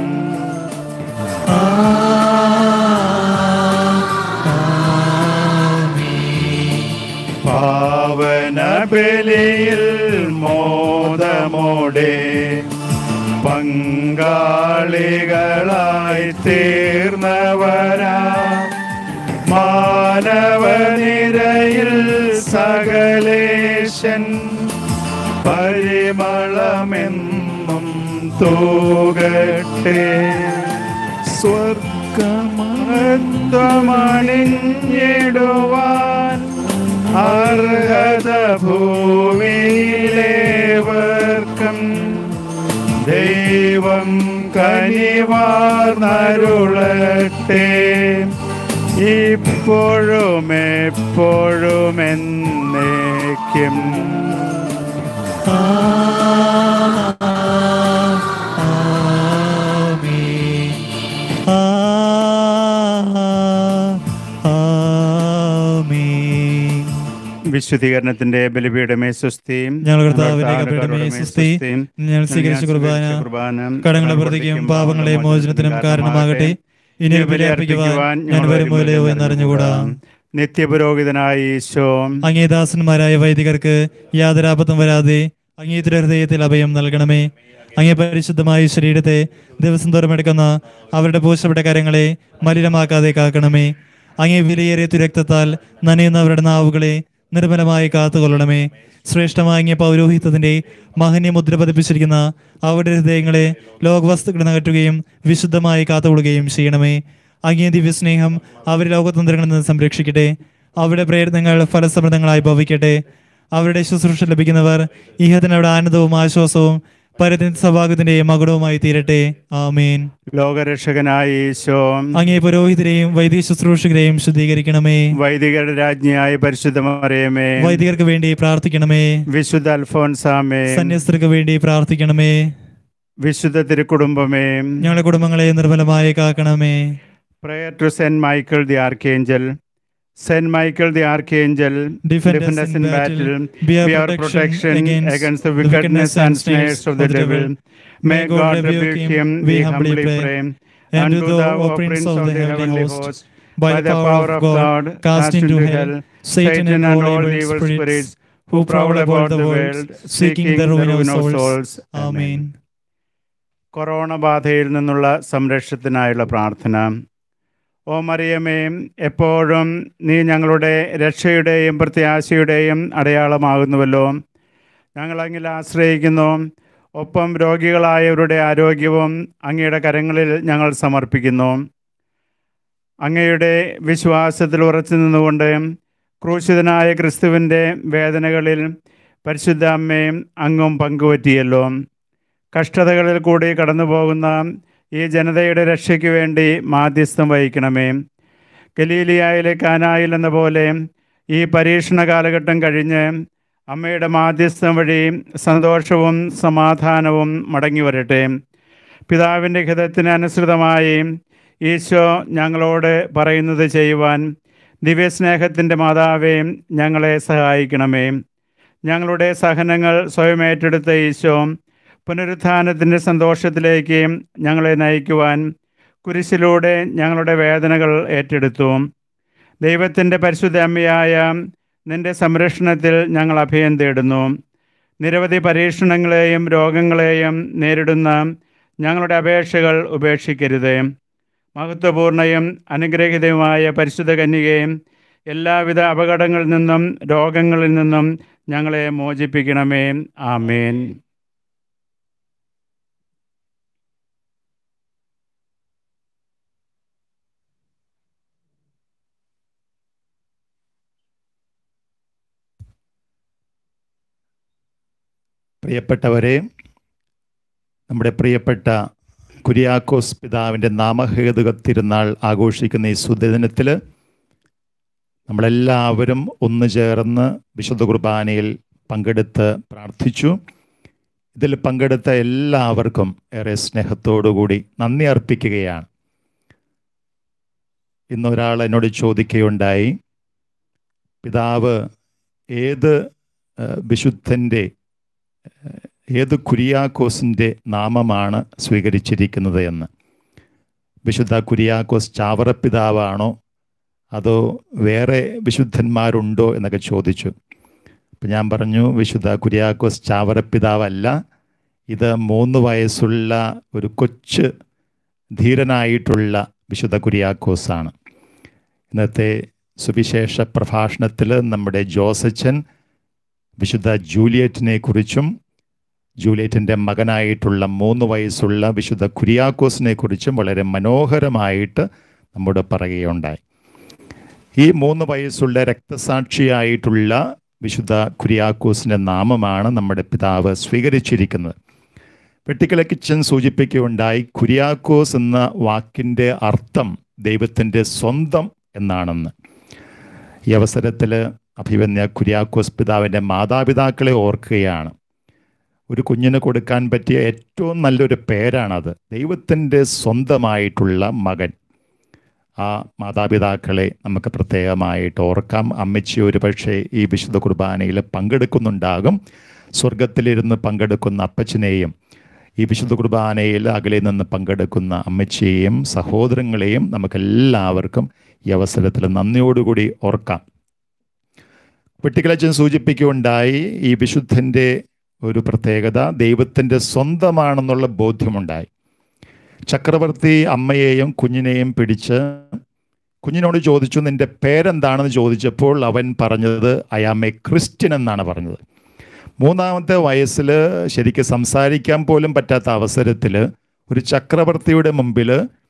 Speaker 3: പാവന ബലിയിൽ മോദമോടെ പങ്കാളികളായി തീർന്നവരാ മാനവനിരയിൽ സകലേശൻ പരിമളമെന്നും തൂകട്ടെ സ്വർഗമണിഞ്ഞിടുവാൻ അർഹത ഭൂമിയിലേവർക്കും ദൈവം കനിവാർന്നരുളട്ടെ ഇപ്പോഴും എപ്പോഴും എന്നേക്കും
Speaker 4: ആമേൻ. ആ, ആമേൻ.
Speaker 3: വിശുദ്ധീകരണത്തിന്റെ ബലിപീഠമേ സുസ്ഥിയും
Speaker 4: ഞങ്ങളുടെ കർത്താവിന്റെ കബരിടമേ സുസ്തി. ഞങ്ങൾ സ്വീകരിച്ച കുർബാന കടങ്ങളെ പ്രതിക്കും പാപങ്ങളെ മോചനത്തിനും കാരണമാകട്ടെ ഇനി ബലിയർപ്പിക്കുവാൻ ഞാൻ വരുമ്പോലെയോ എന്നറിഞ്ഞുകൂടാ
Speaker 3: നിത്യപുരോഹിതനായ ഈശോ
Speaker 4: അങ്ങേ ദാസന്മാരായ വൈദികർക്ക് യാതൊരു ആപത്തും വരാതെ അങ്ങേ തിരു ഹൃദയത്തിൽ അഭയം നൽകണമേ അങ്ങേ പരിശുദ്ധമായ ശരീരത്തെ ദിവസം തോറും എടുക്കുന്ന അവരുടെ പൂശപ്പെട്ട കരങ്ങളെ മലിനമാക്കാതെ കാക്കണമേ അങ്ങേ വിലയേറിയ തുരക്തത്താൽ നനയുന്നവരുടെ നാവുകളെ നിർമ്മലമായി കാത്തുകൊള്ളണമേ ശ്രേഷ്ഠമായ അങ്ങേ പൗരോഹിത്യത്തിന്റെ മഹന്യ മുദ്ര പതിപ്പിച്ചിരിക്കുന്ന അവരുടെ ഹൃദയങ്ങളെ ലോകവസ്തുക്കൾ നകറ്റുകയും വിശുദ്ധമായി കാത്തുകൊള്ളുകയും ചെയ്യണമേ അങ്ങേ ദിവ്യസ്നേഹം അവരെ ലോകതന്ത്രങ്ങളിൽ നിന്ന് സംരക്ഷിക്കട്ടെ അവരുടെ പ്രയത്നങ്ങൾ ഫലസമൃദ്ധങ്ങളായി ഭവിക്കട്ടെ അവരുടെ ശുശ്രൂഷ ലഭിക്കുന്നവർ ഇഹത്തിനവിടെ ആനന്ദവും ആശ്വാസവും പരത്തിന് സഭാഗത്തിന്റെ മകുടവുമായി തീരട്ടെ ആമേൻ
Speaker 3: ലോകരക്ഷകനായ ഈശോ
Speaker 4: അങ്ങേ പുരോഹിതരെയും വൈദിക ശുശ്രൂഷകരെയും ശുദ്ധീകരിക്കണമേ
Speaker 3: വൈദികരുടെ രാജ്ഞിയായ പരിശുദ്ധമറിയമേ
Speaker 4: വൈദികർക്ക് വേണ്ടി പ്രാർത്ഥിക്കണമേ
Speaker 3: വിശുദ്ധ അൽഫോൻസാമേ
Speaker 4: സന്യസ്തർക്ക് വേണ്ടി പ്രാർത്ഥിക്കണമേ
Speaker 3: വിശുദ്ധ തിരുക്കുടുംബമേ
Speaker 4: ഞങ്ങളുടെ കുടുംബങ്ങളെ നിർമ്മലമായി കാക്കണമേ
Speaker 3: prayer to Saint Michael the Archangel Saint Michael the Archangel
Speaker 4: Defend us
Speaker 3: defend us
Speaker 4: in
Speaker 3: in
Speaker 4: battle.
Speaker 3: battle,
Speaker 4: Be our
Speaker 3: be our
Speaker 4: protection
Speaker 3: protection
Speaker 4: against
Speaker 3: against the
Speaker 4: wickedness
Speaker 3: wickedness
Speaker 4: and
Speaker 3: and
Speaker 4: snares
Speaker 3: snares of the devil. May God rebuke him, we humbly pray.
Speaker 4: And
Speaker 3: And
Speaker 4: to thou, O Prince of the heavenly host, by the power of God, cast into hell Satan and all evil spirits who prowl about the world, seeking the ruin of souls. Amen.
Speaker 3: Corona ബാധയിൽ നിന്നുള്ള സംരക്ഷണത്തിനായുള്ള പ്രാർത്ഥന ഓ മറിയമേ എപ്പോഴും നീ ഞങ്ങളുടെ രക്ഷയുടെയും പ്രത്യാശയുടെയും അടയാളമാകുന്നുവല്ലോ ഞങ്ങൾ അങ്ങിൽ ആശ്രയിക്കുന്നു ഒപ്പം രോഗികളായവരുടെ ആരോഗ്യവും അങ്ങയുടെ കരങ്ങളിൽ ഞങ്ങൾ സമർപ്പിക്കുന്നു അങ്ങയുടെ വിശ്വാസത്തിൽ ഉറച്ചു നിന്നുകൊണ്ട് ക്രൂശിതനായ ക്രിസ്തുവിൻ്റെ വേദനകളിൽ പരിശുദ്ധ അമ്മയും അങ്ങും പങ്കുപറ്റിയല്ലോ കഷ്ടതകളിൽ കൂടി കടന്നു പോകുന്ന ഈ ജനതയുടെ രക്ഷയ്ക്ക് വേണ്ടി മാധ്യസ്ഥം വഹിക്കണമേ ഗലീലിയായിലെ കാനായിൽ എന്ന പോലെ ഈ പരീക്ഷണ കാലഘട്ടം കഴിഞ്ഞ് അമ്മയുടെ മാധ്യസ്ഥം വഴി സന്തോഷവും സമാധാനവും മടങ്ങി വരട്ടെ പിതാവിൻ്റെ ഹിതത്തിന് അനുസൃതമായി ഈശോ ഞങ്ങളോട് പറയുന്നത് ചെയ്യുവാൻ ദിവ്യസ്നേഹത്തിൻ്റെ മാതാവേ ഞങ്ങളെ സഹായിക്കണമേ ഞങ്ങളുടെ സഹനങ്ങൾ സ്വയം ഏറ്റെടുത്ത ഈശോ പുനരുത്ഥാനത്തിൻ്റെ സന്തോഷത്തിലേക്ക് ഞങ്ങളെ നയിക്കുവാൻ കുരിശിലൂടെ ഞങ്ങളുടെ വേദനകൾ ഏറ്റെടുത്തു ദൈവത്തിൻ്റെ പരിശുദ്ധ അമ്മയായ നിന്റെ സംരക്ഷണത്തിൽ ഞങ്ങൾ അഭയം തേടുന്നു നിരവധി പരീക്ഷണങ്ങളെയും രോഗങ്ങളെയും നേരിടുന്ന ഞങ്ങളുടെ അപേക്ഷകൾ ഉപേക്ഷിക്കരുത് മഹത്വപൂർണയും അനുഗ്രഹീതയുമായ പരിശുദ്ധ കന്യകയും എല്ലാവിധ അപകടങ്ങളിൽ നിന്നും രോഗങ്ങളിൽ നിന്നും ഞങ്ങളെ മോചിപ്പിക്കണമേ ആമേൻ
Speaker 2: പ്രിയപ്പെട്ടവരെ നമ്മുടെ പ്രിയപ്പെട്ട കുര്യാക്കോസ് പിതാവിൻ്റെ നാമഹേതുക തിരുനാൾ ആഘോഷിക്കുന്ന ഈ സുദിനത്തിൽ നമ്മളെല്ലാവരും ഒന്നു ചേർന്ന് വിശുദ്ധ കുർബാനയിൽ പങ്കെടുത്ത് പ്രാർത്ഥിച്ചു ഇതിൽ പങ്കെടുത്ത എല്ലാവർക്കും ഏറെ സ്നേഹത്തോടുകൂടി നന്ദി അർപ്പിക്കുകയാണ് ഇന്നൊരാൾ എന്നോട് ചോദിക്കുകയുണ്ടായി പിതാവ് ഏത് ഏഹ്, വിശുദ്ധൻ്റെ ഏഹ്, ഏത് കുരിയാക്കോസിൻ്റെ നാമമാണ് സ്വീകരിച്ചിരിക്കുന്നത് എന്ന് വിശുദ്ധ കുരിയാക്കോസ് ചാവറപ്പിതാവാണോ അതോ വേറെ വിശുദ്ധന്മാരുണ്ടോ എന്നൊക്കെ ചോദിച്ചു അപ്പം ഞാൻ പറഞ്ഞു വിശുദ്ധ കുര്യാക്കോസ് ചാവറപ്പിതാവല്ല ഇത് മൂന്ന് വയസ്സുള്ള ഒരു കൊച്ച് ധീരനായിട്ടുള്ള വിശുദ്ധ കുര്യാക്കോസാണ് ഇന്നത്തെ സുവിശേഷ പ്രഭാഷണത്തിൽ നമ്മുടെ ജോസച്ചൻ വിശുദ്ധ ജൂലിയറ്റിനെ കുറിച്ചും ജൂലിയറ്റിൻ്റെ മകനായിട്ടുള്ള മൂന്ന് വയസ്സുള്ള വിശുദ്ധ കുര്യാക്കോസിനെ കുറിച്ചും വളരെ മനോഹരമായിട്ട് നമ്മോട് പറയുകയുണ്ടായി ഈ മൂന്ന് വയസ്സുള്ള രക്തസാക്ഷിയായിട്ടുള്ള വിശുദ്ധ കുര്യാക്കോസിൻ്റെ നാമമാണ് നമ്മുടെ പിതാവ് സ്വീകരിച്ചിരിക്കുന്നത് വെട്ടിക്കല കിച്ചൻ സൂചിപ്പിക്കുകയുണ്ടായി കുര്യാക്കോസ് എന്ന വാക്കിൻ്റെ അർത്ഥം ദൈവത്തിൻ്റെ സ്വന്തം എന്നാണെന്ന് ഈ അവസരത്തിൽ അഭിവന്യ കുര്യാക്കോസ് പിതാവിൻ്റെ മാതാപിതാക്കളെ ഓർക്കുകയാണ് ഒരു കുഞ്ഞിന് കൊടുക്കാൻ പറ്റിയ ഏറ്റവും നല്ലൊരു പേരാണത് ദൈവത്തിൻ്റെ സ്വന്തമായിട്ടുള്ള മകൻ ആ മാതാപിതാക്കളെ നമുക്ക് പ്രത്യേകമായിട്ട് ഓർക്കാം അമ്മച്ചി ഒരു പക്ഷേ ഈ വിശുദ്ധ കുർബാനയിൽ പങ്കെടുക്കുന്നുണ്ടാകും സ്വർഗത്തിലിരുന്ന് പങ്കെടുക്കുന്ന അപ്പച്ചനെയും ഈ വിശുദ്ധ കുർബാനയിൽ അകലെ നിന്ന് പങ്കെടുക്കുന്ന അമ്മച്ചിയെയും സഹോദരങ്ങളെയും നമുക്കെല്ലാവർക്കും ഈ അവസരത്തിൽ നന്ദിയോടുകൂടി ഓർക്കാം വെട്ടിക്കലച്ചൻ സൂചിപ്പിക്കുകയുണ്ടായി ഈ വിശുദ്ധൻ്റെ ഒരു പ്രത്യേകത ദൈവത്തിൻ്റെ സ്വന്തമാണെന്നുള്ള ബോധ്യമുണ്ടായി ചക്രവർത്തി അമ്മയെയും കുഞ്ഞിനെയും പിടിച്ച് കുഞ്ഞിനോട് ചോദിച്ചു നിന്റെ പേരെന്താണെന്ന് ചോദിച്ചപ്പോൾ അവൻ പറഞ്ഞത് ഐ ആം എ ക്രിസ്ത്യൻ എന്നാണ് പറഞ്ഞത് മൂന്നാമത്തെ വയസ്സിൽ ശരിക്ക് സംസാരിക്കാൻ പോലും പറ്റാത്ത അവസരത്തിൽ ഒരു ചക്രവർത്തിയുടെ മുമ്പിൽ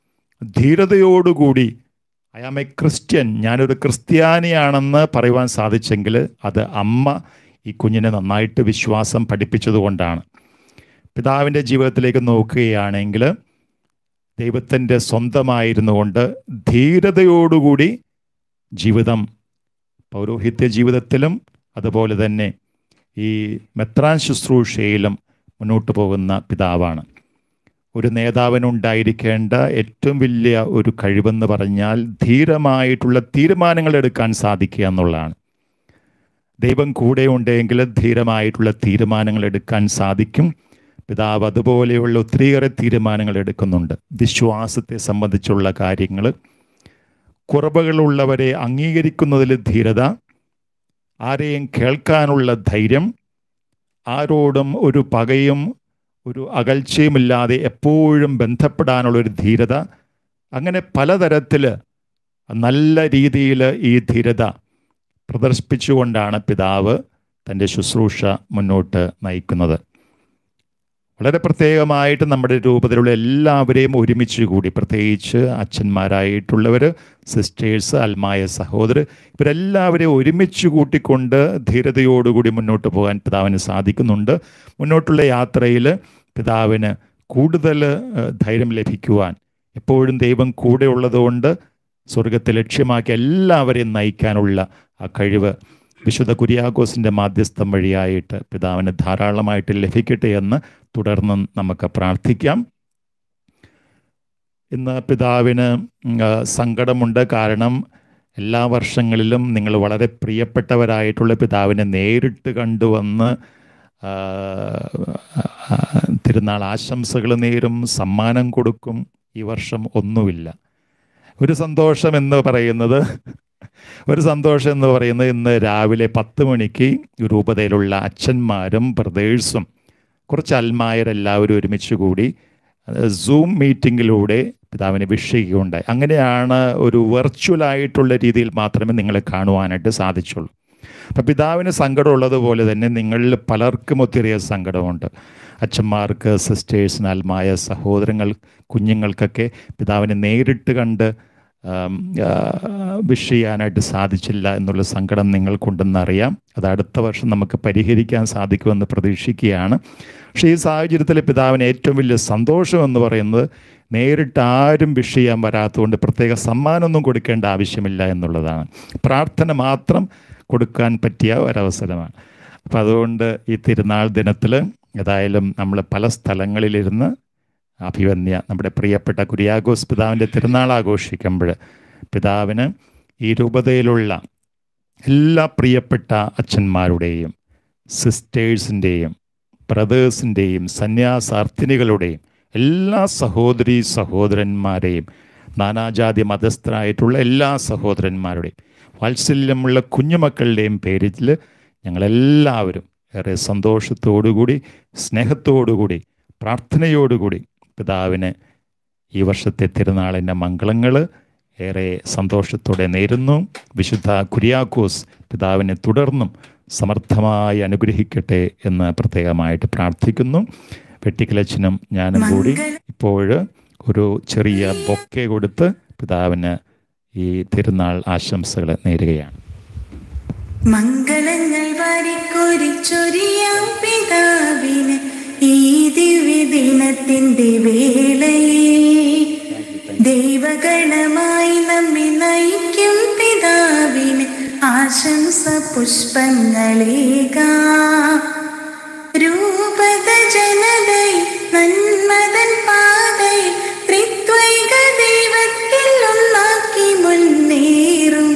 Speaker 2: ധീരതയോടുകൂടി ഐ ആം എ ക്രിസ്ത്യൻ ഞാനൊരു ക്രിസ്ത്യാനിയാണെന്ന് പറയുവാൻ സാധിച്ചെങ്കിൽ അത് അമ്മ ഈ കുഞ്ഞിനെ നന്നായിട്ട് വിശ്വാസം പഠിപ്പിച്ചതുകൊണ്ടാണ് പിതാവിൻ്റെ ജീവിതത്തിലേക്ക് നോക്കുകയാണെങ്കിൽ ദൈവത്തിൻ്റെ സ്വന്തമായിരുന്നു കൊണ്ട് ധീരതയോടുകൂടി ജീവിതം പൗരോഹിത്യ ജീവിതത്തിലും അതുപോലെ തന്നെ ഈ മെത്രാൻ ശുശ്രൂഷയിലും മുന്നോട്ട് പോകുന്ന പിതാവാണ് ഒരു നേതാവിനുണ്ടായിരിക്കേണ്ട ഏറ്റവും വലിയ ഒരു കഴിവെന്ന് പറഞ്ഞാൽ ധീരമായിട്ടുള്ള തീരുമാനങ്ങൾ എടുക്കാൻ സാധിക്കുക എന്നുള്ളതാണ് ദൈവം കൂടെ ഉണ്ടെങ്കിൽ ധീരമായിട്ടുള്ള തീരുമാനങ്ങൾ എടുക്കാൻ സാധിക്കും പിതാവ് അതുപോലെയുള്ള ഒത്തിരിയേറെ തീരുമാനങ്ങൾ എടുക്കുന്നുണ്ട് വിശ്വാസത്തെ സംബന്ധിച്ചുള്ള കാര്യങ്ങൾ കുറവുകളുള്ളവരെ അംഗീകരിക്കുന്നതിൽ ധീരത ആരെയും കേൾക്കാനുള്ള ധൈര്യം ആരോടും ഒരു പകയും ഒരു അകൽച്ചയുമില്ലാതെ എപ്പോഴും ബന്ധപ്പെടാനുള്ളൊരു ധീരത അങ്ങനെ പലതരത്തിൽ നല്ല രീതിയിൽ ഈ ധീരത പ്രദർശിപ്പിച്ചുകൊണ്ടാണ് പിതാവ് തൻ്റെ ശുശ്രൂഷ മുന്നോട്ട് നയിക്കുന്നത് വളരെ പ്രത്യേകമായിട്ട് നമ്മുടെ രൂപത്തിലുള്ള എല്ലാവരെയും ഒരുമിച്ച് കൂടി പ്രത്യേകിച്ച് അച്ഛന്മാരായിട്ടുള്ളവർ സിസ്റ്റേഴ്സ് അൽമായ സഹോദരർ ഇവരെല്ലാവരെയും ഒരുമിച്ച് കൂട്ടിക്കൊണ്ട് ധീരതയോടുകൂടി മുന്നോട്ട് പോകാൻ പിതാവിന് സാധിക്കുന്നുണ്ട് മുന്നോട്ടുള്ള യാത്രയിൽ പിതാവിന് കൂടുതൽ ഏഹ്, ധൈര്യം ലഭിക്കുവാൻ എപ്പോഴും ദൈവം കൂടെ ഉള്ളതുകൊണ്ട് സ്വർഗത്തെ ലക്ഷ്യമാക്കി എല്ലാവരെയും നയിക്കാനുള്ള ആ കഴിവ് വിശുദ്ധ കുര്യാക്കോസിൻ്റെ മാധ്യസ്ഥം വഴിയായിട്ട് പിതാവിന് ധാരാളമായിട്ട് ലഭിക്കട്ടെ എന്ന് തുടർന്നും നമുക്ക് പ്രാർത്ഥിക്കാം ഇന്ന് പിതാവിന് ഉം, ആ, സങ്കടമുണ്ട് കാരണം എല്ലാ വർഷങ്ങളിലും നിങ്ങൾ വളരെ പ്രിയപ്പെട്ടവരായിട്ടുള്ള പിതാവിനെ നേരിട്ട് കണ്ടുവന്ന് ആ, ആ, തിരുനാൾ ആശംസകൾ നേരും സമ്മാനം കൊടുക്കും ഈ വർഷം ഒന്നുമില്ല ഒരു സന്തോഷം എന്ന് പറയുന്നത് ഒരു സന്തോഷം എന്ന് പറയുന്നത് ഇന്ന് രാവിലെ പത്ത് മണിക്ക് രൂപതയിലുള്ള അച്ഛന്മാരും ബ്രദേഴ്സും കുറച്ച് അൽമായരെല്ലാവരും ഒരുമിച്ച് കൂടി സൂം മീറ്റിങ്ങിലൂടെ പിതാവിനെ വിഷയിക്കുകയുണ്ടായി അങ്ങനെയാണ് ഒരു വെർച്വലായിട്ടുള്ള രീതിയിൽ മാത്രമേ നിങ്ങളെ കാണുവാനായിട്ട് സാധിച്ചുള്ളൂ അപ്പം പിതാവിന് സങ്കടമുള്ളതുപോലെ തന്നെ നിങ്ങളിൽ പലർക്കും ഒത്തിരി സങ്കടമുണ്ട് അച്ഛന്മാർക്ക് സിസ്റ്റേഴ്സിന് അൽമായ സഹോദരങ്ങൾ കുഞ്ഞുങ്ങൾക്കൊക്കെ പിതാവിനെ നേരിട്ട് കണ്ട് ആം, ആ, വിഷ് ചെയ്യാനായിട്ട് സാധിച്ചില്ല എന്നുള്ള സങ്കടം നിങ്ങൾക്കുണ്ടെന്നറിയാം അത് അടുത്ത വർഷം നമുക്ക് പരിഹരിക്കാൻ സാധിക്കുമെന്ന് പ്രതീക്ഷിക്കുകയാണ് പക്ഷേ ഈ സാഹചര്യത്തിൽ പിതാവിന് ഏറ്റവും വലിയ സന്തോഷം എന്ന് പറയുന്നത് നേരിട്ട് ആരും വിഷ് ചെയ്യാൻ വരാത്തതുകൊണ്ട് പ്രത്യേക സമ്മാനമൊന്നും കൊടുക്കേണ്ട ആവശ്യമില്ല എന്നുള്ളതാണ് പ്രാർത്ഥന മാത്രം കൊടുക്കാൻ പറ്റിയ ഒരവസരമാണ് അപ്പം അതുകൊണ്ട് ഈ തിരുനാൾ ദിനത്തിൽ ഏതായാലും നമ്മൾ പല സ്ഥലങ്ങളിലിരുന്ന് അഭിവന്യ നമ്മുടെ പ്രിയപ്പെട്ട കുര്യാഘോസ് പിതാവിൻ്റെ തിരുനാൾ ആഘോഷിക്കുമ്പോൾ പിതാവിന് ഈ രൂപതയിലുള്ള എല്ലാ പ്രിയപ്പെട്ട അച്ഛന്മാരുടെയും സിസ്റ്റേഴ്സിൻ്റെയും ബ്രദേഴ്സിൻ്റെയും സന്യാസാർത്ഥിനികളുടെയും എല്ലാ സഹോദരി സഹോദരന്മാരെയും നാനാജാതി മതസ്ഥരായിട്ടുള്ള എല്ലാ സഹോദരന്മാരുടെയും വാത്സല്യമുള്ള കുഞ്ഞുമക്കളുടെയും പേരിൽ ഞങ്ങളെല്ലാവരും ഏറെ സന്തോഷത്തോടുകൂടി സ്നേഹത്തോടുകൂടി പ്രാർത്ഥനയോടുകൂടി പിതാവിന് ഈ വർഷത്തെ തിരുനാളിൻ്റെ മംഗളങ്ങൾ ഏറെ സന്തോഷത്തോടെ നേരുന്നു വിശുദ്ധ കുര്യാക്കോസ് പിതാവിനെ തുടർന്നും സമർത്ഥമായി അനുഗ്രഹിക്കട്ടെ എന്ന് പ്രത്യേകമായിട്ട് പ്രാർത്ഥിക്കുന്നു വെട്ടിക്കലച്ചനും ഞാനും കൂടി ഇപ്പോൾ ഒരു ചെറിയ ബൊക്കെ കൊടുത്ത് പിതാവിന് ഈ തിരുനാൾ ആശംസകൾ നേരുകയാണ്
Speaker 1: മംഗളങ്ങൾ വാരിക്കൊരിച്ചൊരിയാം പിതാവിന് ഈ ദിവ്യദിനത്തിന്റെ വേളയിൽ ദൈവഗണമായി നമ്മെ നയിക്കും പിതാവിന് ആശംസ പുഷ്പങ്ങളേക രൂപത ജനതൈ നന്മതൻ പാതൈ ത്രിത്വൈക ദൈവത്തിൽ ഒന്നാക്കി മുന്നേറും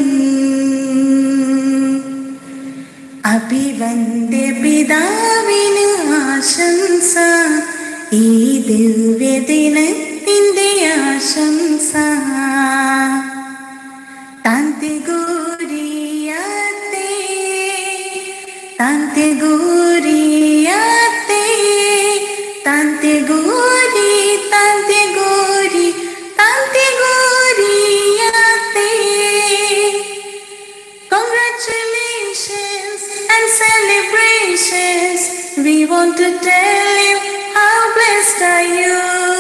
Speaker 1: അഭിവന്ദ്യ പിതാവിന് ആശംസ ഈ ദിവ്യദിനത്തിൻ്റെ ആശംസ താന്തിഗൂരിയാത്തേ താന്തിഗൂരിയാത്തേ താന്തിഗൂരി താന്തിഗൂരി താന്തിഗൂരിയാത്തേ Congratulations and celebrations. We want to tell you how blessed are you.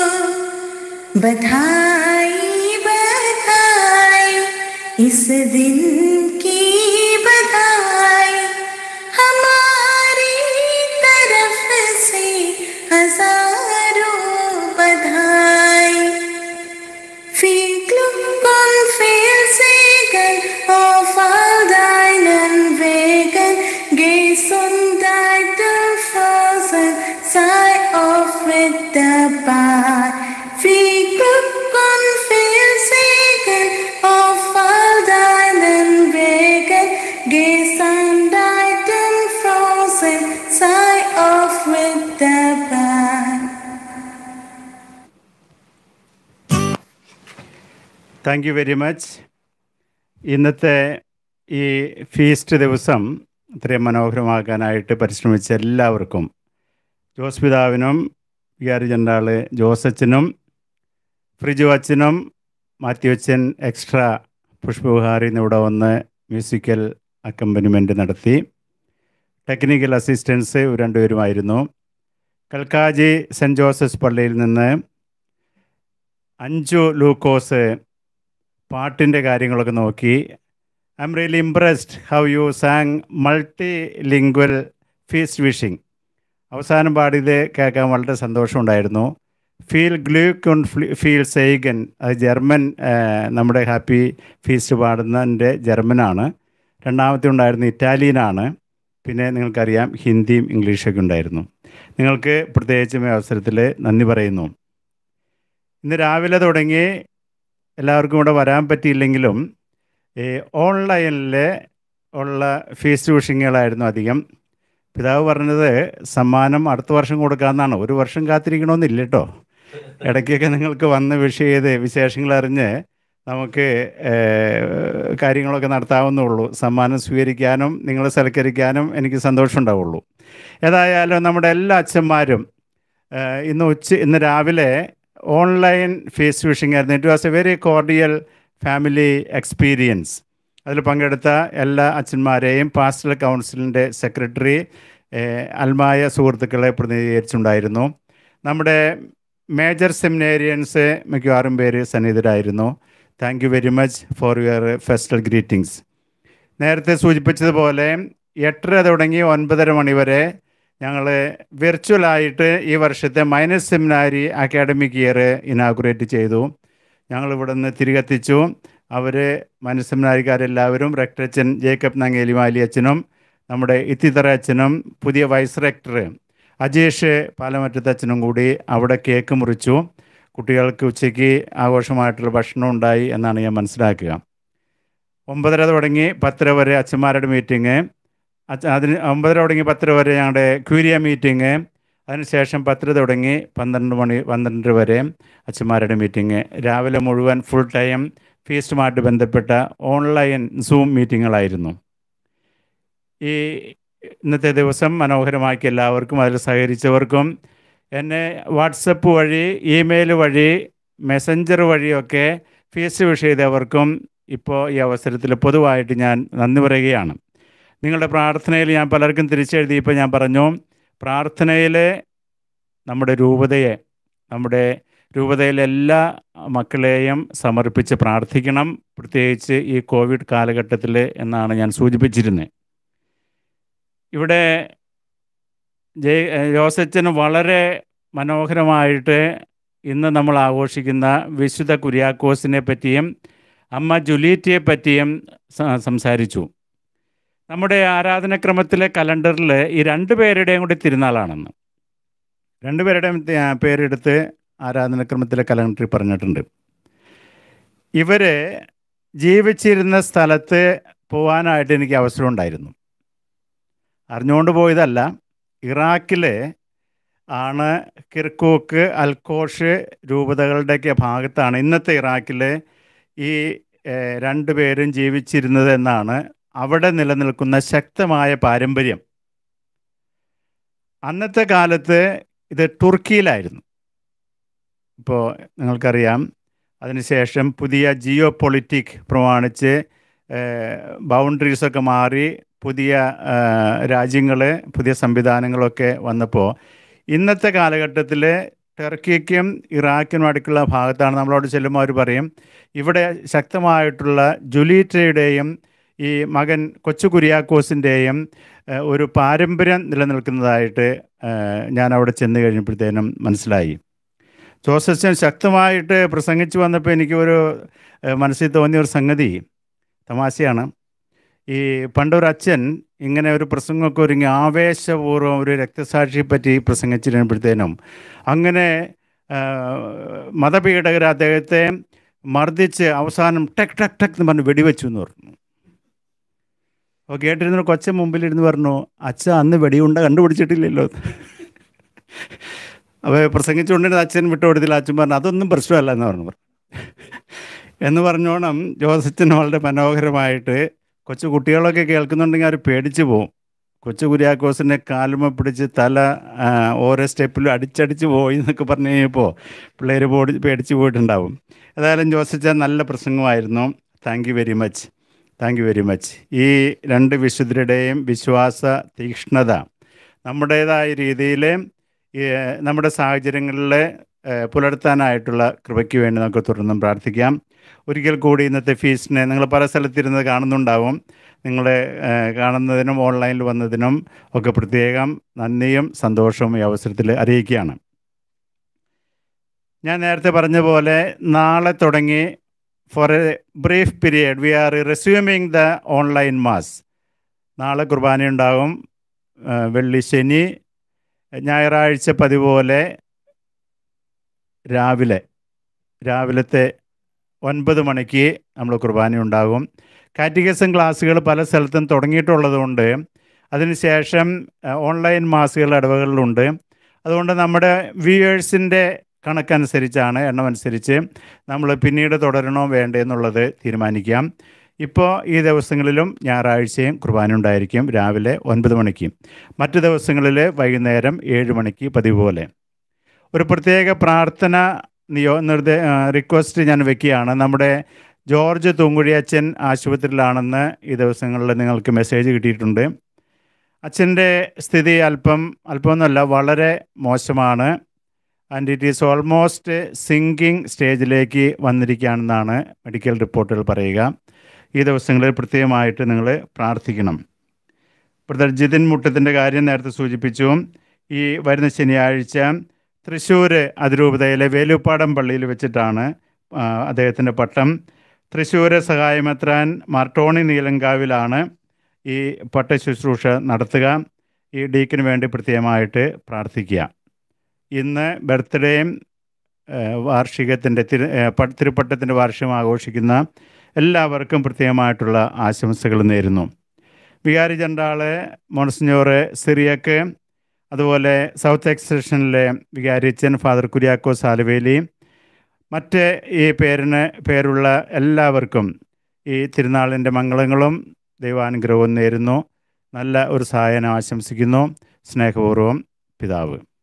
Speaker 1: बधाई बधाई इस दिन की बधाई हमारी तरफ से हजारों बधाई Viel Glück und viel Segen auf all deinen Wegen. Gesundheit und Frozen sei oft mit dabei. Viel Glück und viel Segen auf all deinen Wegen. Gesundheit und Frozen sei oft mit dabei.
Speaker 3: Thank you very much ഇന്നത്തെ ഈ ഫീസ്റ്റ് ദിവസം ഇത്രയും മനോഹരമാക്കാനായിട്ട് പരിശ്രമിച്ച എല്ലാവർക്കും ജോസ് പിതാവിനും വികാരി ജനറാൾ ജോസച്ചനും ഫ്രിജു അച്ഛനും മാത്യു അച്ഛൻ എക്സ്ട്രാ പുഷ്പവിഹാരി ഇവിടെ വന്ന് മ്യൂസിക്കൽ അക്കമ്പനിമെൻ്റ് നടത്തി ടെക്നിക്കൽ അസിസ്റ്റൻസ് രണ്ടുപേരുമായിരുന്നു കൽക്കാജി സെൻറ്റ് ജോസഫ്സ് പള്ളിയിൽ നിന്ന് അഞ്ചു ലൂക്കോസ് പാട്ടിൻ്റെ കാര്യങ്ങളൊക്കെ നോക്കി I'm really impressed how you sang multilingual feast wishing അവസാനം പാടിയത് കേൾക്കാൻ വളരെ സന്തോഷമുണ്ടായിരുന്നു ഫീൽ ഗ്ലൂക്ക് ഓൺ ഫീൽ സെയ്ഗൻ അത് ജർമ്മൻ ആ, നമ്മുടെ ഹാപ്പി ഫീസ്റ്റ് പാടുന്നതിൻ്റെ ജർമ്മനാണ് രണ്ടാമത്തെ ഉണ്ടായിരുന്ന ഇറ്റാലിയനാണ് പിന്നെ നിങ്ങൾക്കറിയാം ഹിന്ദിയും ഇംഗ്ലീഷൊക്കെ ഉണ്ടായിരുന്നു നിങ്ങൾക്ക് പ്രത്യേകിച്ചും ഈ അവസരത്തിൽ നന്ദി പറയുന്നു ഇന്ന് രാവിലെ തുടങ്ങി എല്ലാവർക്കും ഇവിടെ വരാൻ പറ്റിയില്ലെങ്കിലും ഈ ഓൺലൈനിൽ ഉള്ള ഫീസ് വിഷിങ്ങുകളായിരുന്നു അധികം പിതാവ് പറഞ്ഞത് സമ്മാനം അടുത്ത വർഷം കൊടുക്കാമെന്നാണ് ഒരു വർഷം കാത്തിരിക്കണമെന്നില്ല കേട്ടോ ഇടയ്ക്കൊക്കെ നിങ്ങൾക്ക് വന്ന് വിഷ് ചെയ്ത് വിശേഷങ്ങൾ അറിഞ്ഞ് നമുക്ക് ഏഹ്, കാര്യങ്ങളൊക്കെ നടത്താവുന്നുള്ളൂ സമ്മാനം സ്വീകരിക്കാനും നിങ്ങളെ സൽക്കരിക്കാനും എനിക്ക് സന്തോഷം ഉണ്ടാവുള്ളൂ ഏതായാലും നമ്മുടെ എല്ലാ അച്ഛന്മാരും ഏഹ്, ഇന്ന് ഉച്ച ഇന്ന് രാവിലെ ഓൺലൈൻ ഫേസ് വിഷിംഗ് ആയിരുന്നു it was a very cordial family experience അതിൽ പങ്കെടുത്ത എല്ലാ അച്ഛന്മാരെയും പാസ്റ്റൽ കൗൺസിലിൻ്റെ സെക്രട്ടറി ഏഹ്, അൽമായ സുഹൃത്തുക്കളെ പ്രതിനിധീകരിച്ചുണ്ടായിരുന്നു നമ്മുടെ മേജർ സെമിനേറിയൻസ് മിക്കവാറും പേര് സന്നിഹിതരായിരുന്നു thank you very much for your festal greetings നേരത്തെ സൂചിപ്പിച്ചതുപോലെ എട്ടര തുടങ്ങി ഒൻപതര മണി വരെ ഞങ്ങൾ വിർച്വലായിട്ട് ഈ വർഷത്തെ minor seminary academic year inaugurate ചെയ്തു ഞങ്ങൾ ഇവിടെ നിന്ന് തിരികെത്തിച്ചു അവർ മൈനസ് സെമിനാരിക്കാരെല്ലാവരും റെക്ടറച്ചൻ ജേക്കബ് നങ്ങേലിമാലി അച്ഛനും നമ്മുടെ ഇത്തിത്തറ അച്ഛനും പുതിയ വൈസ് റെക്ടർ അജേഷ് പാലമറ്റത്ത് അച്ഛനും കൂടി അവിടെ കേക്ക് മുറിച്ചു കുട്ടികൾക്ക് ഉച്ചയ്ക്ക് ആഘോഷമായിട്ടുള്ള ഭക്ഷണം ഉണ്ടായി എന്നാണ് ഞാൻ മനസ്സിലാക്കുക ഒമ്പതര തുടങ്ങി പത്തര വരെ അച്ഛന്മാരുടെ മീറ്റിംഗ് അച്ഛ അതിന് ഒമ്പതര തുടങ്ങി പത്തര വരെ ഞങ്ങളുടെ ക്യൂരിയ മീറ്റിംഗ് അതിനുശേഷം പത്തര തുടങ്ങി പന്ത്രണ്ട് മണി പന്ത്രണ്ടര വരെ അച്ഛന്മാരുടെ മീറ്റിംഗ് രാവിലെ മുഴുവൻ ഫുൾ ടൈം ഫീസ്റ്റുമായിട്ട് ബന്ധപ്പെട്ട ഓൺലൈൻ സൂം മീറ്റിങ്ങുകളായിരുന്നു ഈ ഇന്നത്തെ ദിവസം മനോഹരമാക്കി എല്ലാവർക്കും അതിൽ സഹകരിച്ചവർക്കും എന്നെ വാട്സപ്പ് വഴി ഇമെയിൽ വഴി മെസ്സഞ്ചർ വഴിയൊക്കെ ഫീസ് വിഷ് ചെയ്തവർക്കും ഇപ്പോൾ ഈ അവസരത്തിൽ പൊതുവായിട്ട് ഞാൻ നന്ദി പറയുകയാണ് നിങ്ങളുടെ പ്രാർത്ഥനയിൽ ഞാൻ പലർക്കും തിരിച്ചെഴുതിയപ്പോൾ ഞാൻ പറഞ്ഞു പ്രാർത്ഥനയിൽ നമ്മുടെ രൂപതയെ നമ്മുടെ രൂപതയിലെ എല്ലാ മക്കളെയും സമർപ്പിച്ച് പ്രാർത്ഥിക്കണം പ്രത്യേകിച്ച് ഈ കോവിഡ് കാലഘട്ടത്തിൽ എന്നാണ് ഞാൻ സൂചിപ്പിച്ചിരുന്നത് ഇവിടെ ജയ് ജോസച്ചന് വളരെ മനോഹരമായിട്ട് ഇന്ന് നമ്മൾ ആഘോഷിക്കുന്ന വിശുദ്ധ കുര്യാക്കോസിനെ പറ്റിയും അമ്മ ജുലീറ്റിയെ പറ്റിയും സ- സംസാരിച്ചു നമ്മുടെ ആരാധനക്രമത്തിലെ കലണ്ടറിൽ ഈ രണ്ട് പേരുടെയും കൂടി തിരുനാളാണെന്ന് രണ്ടുപേരുടെയും തി- ആ, പേരെടുത്ത് ആരാധനക്രമത്തിലെ കലണ്ടറിൽ പറഞ്ഞിട്ടുണ്ട് ഇവർ ജീവിച്ചിരുന്ന സ്ഥലത്ത് പോകാനായിട്ട് എനിക്ക് അവസരം ഉണ്ടായിരുന്നു അറിഞ്ഞുകൊണ്ട് പോയതല്ല ഇറാഖിലെ ആണ് കിർക്കൂക്ക് അൽക്കോഷ് രൂപതകളുടെയൊക്കെ ഭാഗത്താണ് ഇന്നത്തെ ഇറാഖിലെ ഈ ഏഹ്, രണ്ട് പേരും ജീവിച്ചിരുന്നത് എന്നാണ് അവിടെ നിലനിൽക്കുന്ന ശക്തമായ പാരമ്പര്യം അന്നത്തെ കാലത്ത് ഇത് തുർക്കിയിലായിരുന്നു ഇപ്പോൾ നിങ്ങൾക്കറിയാം അതിനുശേഷം പുതിയ ജിയോ പൊളിറ്റിക് പ്രമാണിച്ച് ബൗണ്ടറീസൊക്കെ മാറി പുതിയ രാജ്യങ്ങൾ പുതിയ സംവിധാനങ്ങളൊക്കെ വന്നപ്പോൾ ഇന്നത്തെ കാലഘട്ടത്തിൽ ടർക്കിക്കും ഇറാഖിനും അടുക്കുള്ള ഭാഗത്താണ് നമ്മളോട് ചെല്ലുമ്പോൾ അവർ പറയും ഇവിടെ ശക്തമായിട്ടുള്ള ജുലീറ്റയുടെയും ഈ മകൻ കൊച്ചു കുര്യാക്കോസിൻ്റെയും ഏഹ്, ഒരു പാരമ്പര്യം നിലനിൽക്കുന്നതായിട്ട് ഏഹ്, ഞാൻ അവിടെ ചെന്ന് കഴിഞ്ഞപ്പോഴത്തേനും മനസ്സിലായി ജോസഫ്സൻ ശക്തമായിട്ട് പ്രസംഗിച്ചു വന്നപ്പോൾ എനിക്ക് ഒരു ഏഹ്, മനസ്സിൽ തോന്നിയ ഒരു സംഗതി തമാശയാണ് ഈ പണ്ടൊരു അച്ഛൻ ഇങ്ങനെ ഒരു പ്രസംഗമൊക്കെ ഒരുങ്ങി ആവേശപൂർവ്വം ഒരു രക്തസാക്ഷിയെ പറ്റി പ്രസംഗിച്ചിരുന്നപ്പോഴത്തേനും അങ്ങനെ ആ, മതപീഡകർ അദ്ദേഹത്തെ മർദ്ദിച്ച് അവസാനം ടെക് ടെക് ടെക് എന്ന് പറഞ്ഞ് വെടിവെച്ചു എന്ന് പറഞ്ഞു അപ്പോൾ കേട്ടിരുന്ന ഒരു കൊച്ചൻ മുമ്പിലിരുന്ന് പറഞ്ഞു അച്ഛ അന്ന് വെടിയുണ്ട കണ്ടുപിടിച്ചിട്ടില്ലല്ലോ അപ്പോൾ പ്രസംഗിച്ചുകൊണ്ടിരുന്ന അച്ഛൻ വിട്ടുകൊടുത്തില്ല അച്ഛൻ പറഞ്ഞു അതൊന്നും പ്രശ്നമല്ല എന്ന് പറഞ്ഞു എന്ന് പറഞ്ഞോണം ജോസച്ചൻ വളരെ മനോഹരമായിട്ട് കൊച്ചു കുട്ടികളൊക്കെ കേൾക്കുന്നുണ്ടെങ്കിൽ അവർ പേടിച്ചു പോകും കൊച്ചു കുര്യാക്കോസിൻ്റെ കാലുമ പിടിച്ച് തല ആ, ഓരോ സ്റ്റെപ്പിലും അടിച്ചടിച്ച് പോയി എന്നൊക്കെ പറഞ്ഞു കഴിഞ്ഞപ്പോൾ പിള്ളേർ പോടി പേടിച്ച് പോയിട്ടുണ്ടാവും ഏതായാലും ജോസച്ചൻ നല്ല പ്രസംഗമായിരുന്നു thank you very much thank you very much ഈ രണ്ട് വിശുദ്ധരുടെയും വിശ്വാസ തീക്ഷ്ണത നമ്മുടേതായ രീതിയിൽ ഈ, നമ്മുടെ സാഹചര്യങ്ങളിൽ ഏഹ്, പുലർത്താനായിട്ടുള്ള കൃപയ്ക്ക് വേണ്ടി നമുക്ക് തുടർന്നും പ്രാർത്ഥിക്കാം ഒരിക്കൽ കൂടി ഇന്നത്തെ ഫീസ്റ്റിനെ നിങ്ങൾ പല സ്ഥലത്തിരുന്ന് കാണുന്നുണ്ടാവും നിങ്ങളെ ഏഹ്, കാണുന്നതിനും ഓൺലൈനിൽ വന്നതിനും ഒക്കെ പ്രത്യേകം നന്ദിയും സന്തോഷവും ഈ അവസരത്തിൽ അറിയിക്കുകയാണ് ഞാൻ നേരത്തെ പറഞ്ഞ പോലെ നാളെ തുടങ്ങി for a brief period we are resuming the online mass നാളെ കുർബാന ഉണ്ടാകും ഏഹ്, വെള്ളി ശനി ഞായറാഴ്ച പതിപോലെ രാവിലെ രാവിലത്തെ ഒൻപത് മണിക്ക് നമ്മൾ കുർബാന ഉണ്ടാകും കാറ്റിഗസം ക്ലാസ്സുകൾ പല സ്ഥലത്തും തുടങ്ങിയിട്ടുള്ളതുകൊണ്ട് അതിനുശേഷം അഹ്, ഓൺലൈൻ മാസുകൾ ഇടവകളിലുണ്ട് അതുകൊണ്ട് നമ്മുടെ വ്യൂവേഴ്സിൻ്റെ കണക്കനുസരിച്ചാണ് എണ്ണമനുസരിച്ച് നമ്മൾ പിന്നീട് തുടരണോ വേണ്ടേ എന്നുള്ളത് തീരുമാനിക്കാം ഇപ്പോൾ ഈ ദിവസങ്ങളിലും ഞായറാഴ്ചയും കുർബാന ഉണ്ടായിരിക്കും രാവിലെ ഒൻപത് മണിക്ക് മറ്റു ദിവസങ്ങളിൽ വൈകുന്നേരം ഏഴ് മണിക്ക് പതിവ് പോലെ ഒരു പ്രത്യേക പ്രാർത്ഥന നിയോ നിർദ്ദേ റിക്വസ്റ്റ് ഞാൻ വെക്കുകയാണ് നമ്മുടെ ജോർജ് തൂങ്കുഴി അച്ഛൻ ആശുപത്രിയിലാണെന്ന് ഈ ദിവസങ്ങളിൽ നിങ്ങൾക്ക് മെസ്സേജ് കിട്ടിയിട്ടുണ്ട് അച്ഛൻ്റെ സ്ഥിതി അല്പം അല്പമൊന്നുമല്ല വളരെ മോശമാണ് and it is almost sinking സ്റ്റേജിലേക്ക് വന്നിരിക്കുകയാണെന്നാണ് മെഡിക്കൽ റിപ്പോർട്ടുകൾ പറയുക ഈ ദിവസങ്ങളിൽ പ്രത്യേകമായിട്ട് നിങ്ങൾ പ്രാർത്ഥിക്കണം ബ്രദർ ജിതിൻ മുട്ടത്തിൻ്റെ കാര്യം നേരത്തെ സൂചിപ്പിച്ചു ഈ വരുന്ന ശനിയാഴ്ച തൃശ്ശൂർ അതിരൂപതയിലെ വേലുപ്പാടം പള്ളിയിൽ വെച്ചിട്ടാണ് ആ, അദ്ദേഹത്തിൻ്റെ പട്ടം തൃശ്ശൂർ സഹായമെത്രാൻ മാർട്ടോണി നീലങ്കാവിലാണ് ഈ പട്ട ശുശ്രൂഷ നടത്തുക ഈ ഡീക്കിന് വേണ്ടി പ്രത്യേകമായിട്ട് പ്രാർത്ഥിക്കുക ഇന്ന് ബർത്ത്ഡേയും വാർഷികത്തിൻ്റെ തിരു ഏ, പ- തിരുപ്പട്ടത്തിൻ്റെ വാർഷികം ആഘോഷിക്കുന്ന എല്ലാവർക്കും പ്രത്യേകമായിട്ടുള്ള ആശംസകൾ നേരുന്നു വികാരി ജനറാള് മോൺസിഞ്ഞോറ് സിറിയക്ക് അതുപോലെ സൗത്ത് എക്സ്റ്റേഷനിലെ വികാരിച്ചൻ ഫാദർ കുര്യാക്കോസ് ആലുവേലി മറ്റ് ഈ പേരിന് പേരുള്ള എല്ലാവർക്കും ഈ തിരുനാളിൻ്റെ മംഗളങ്ങളും ദൈവാനുഗ്രഹവും നേരുന്നു നല്ല ഒരു സഹായനം ആശംസിക്കുന്നു സ്നേഹപൂർവ്വം പിതാവ്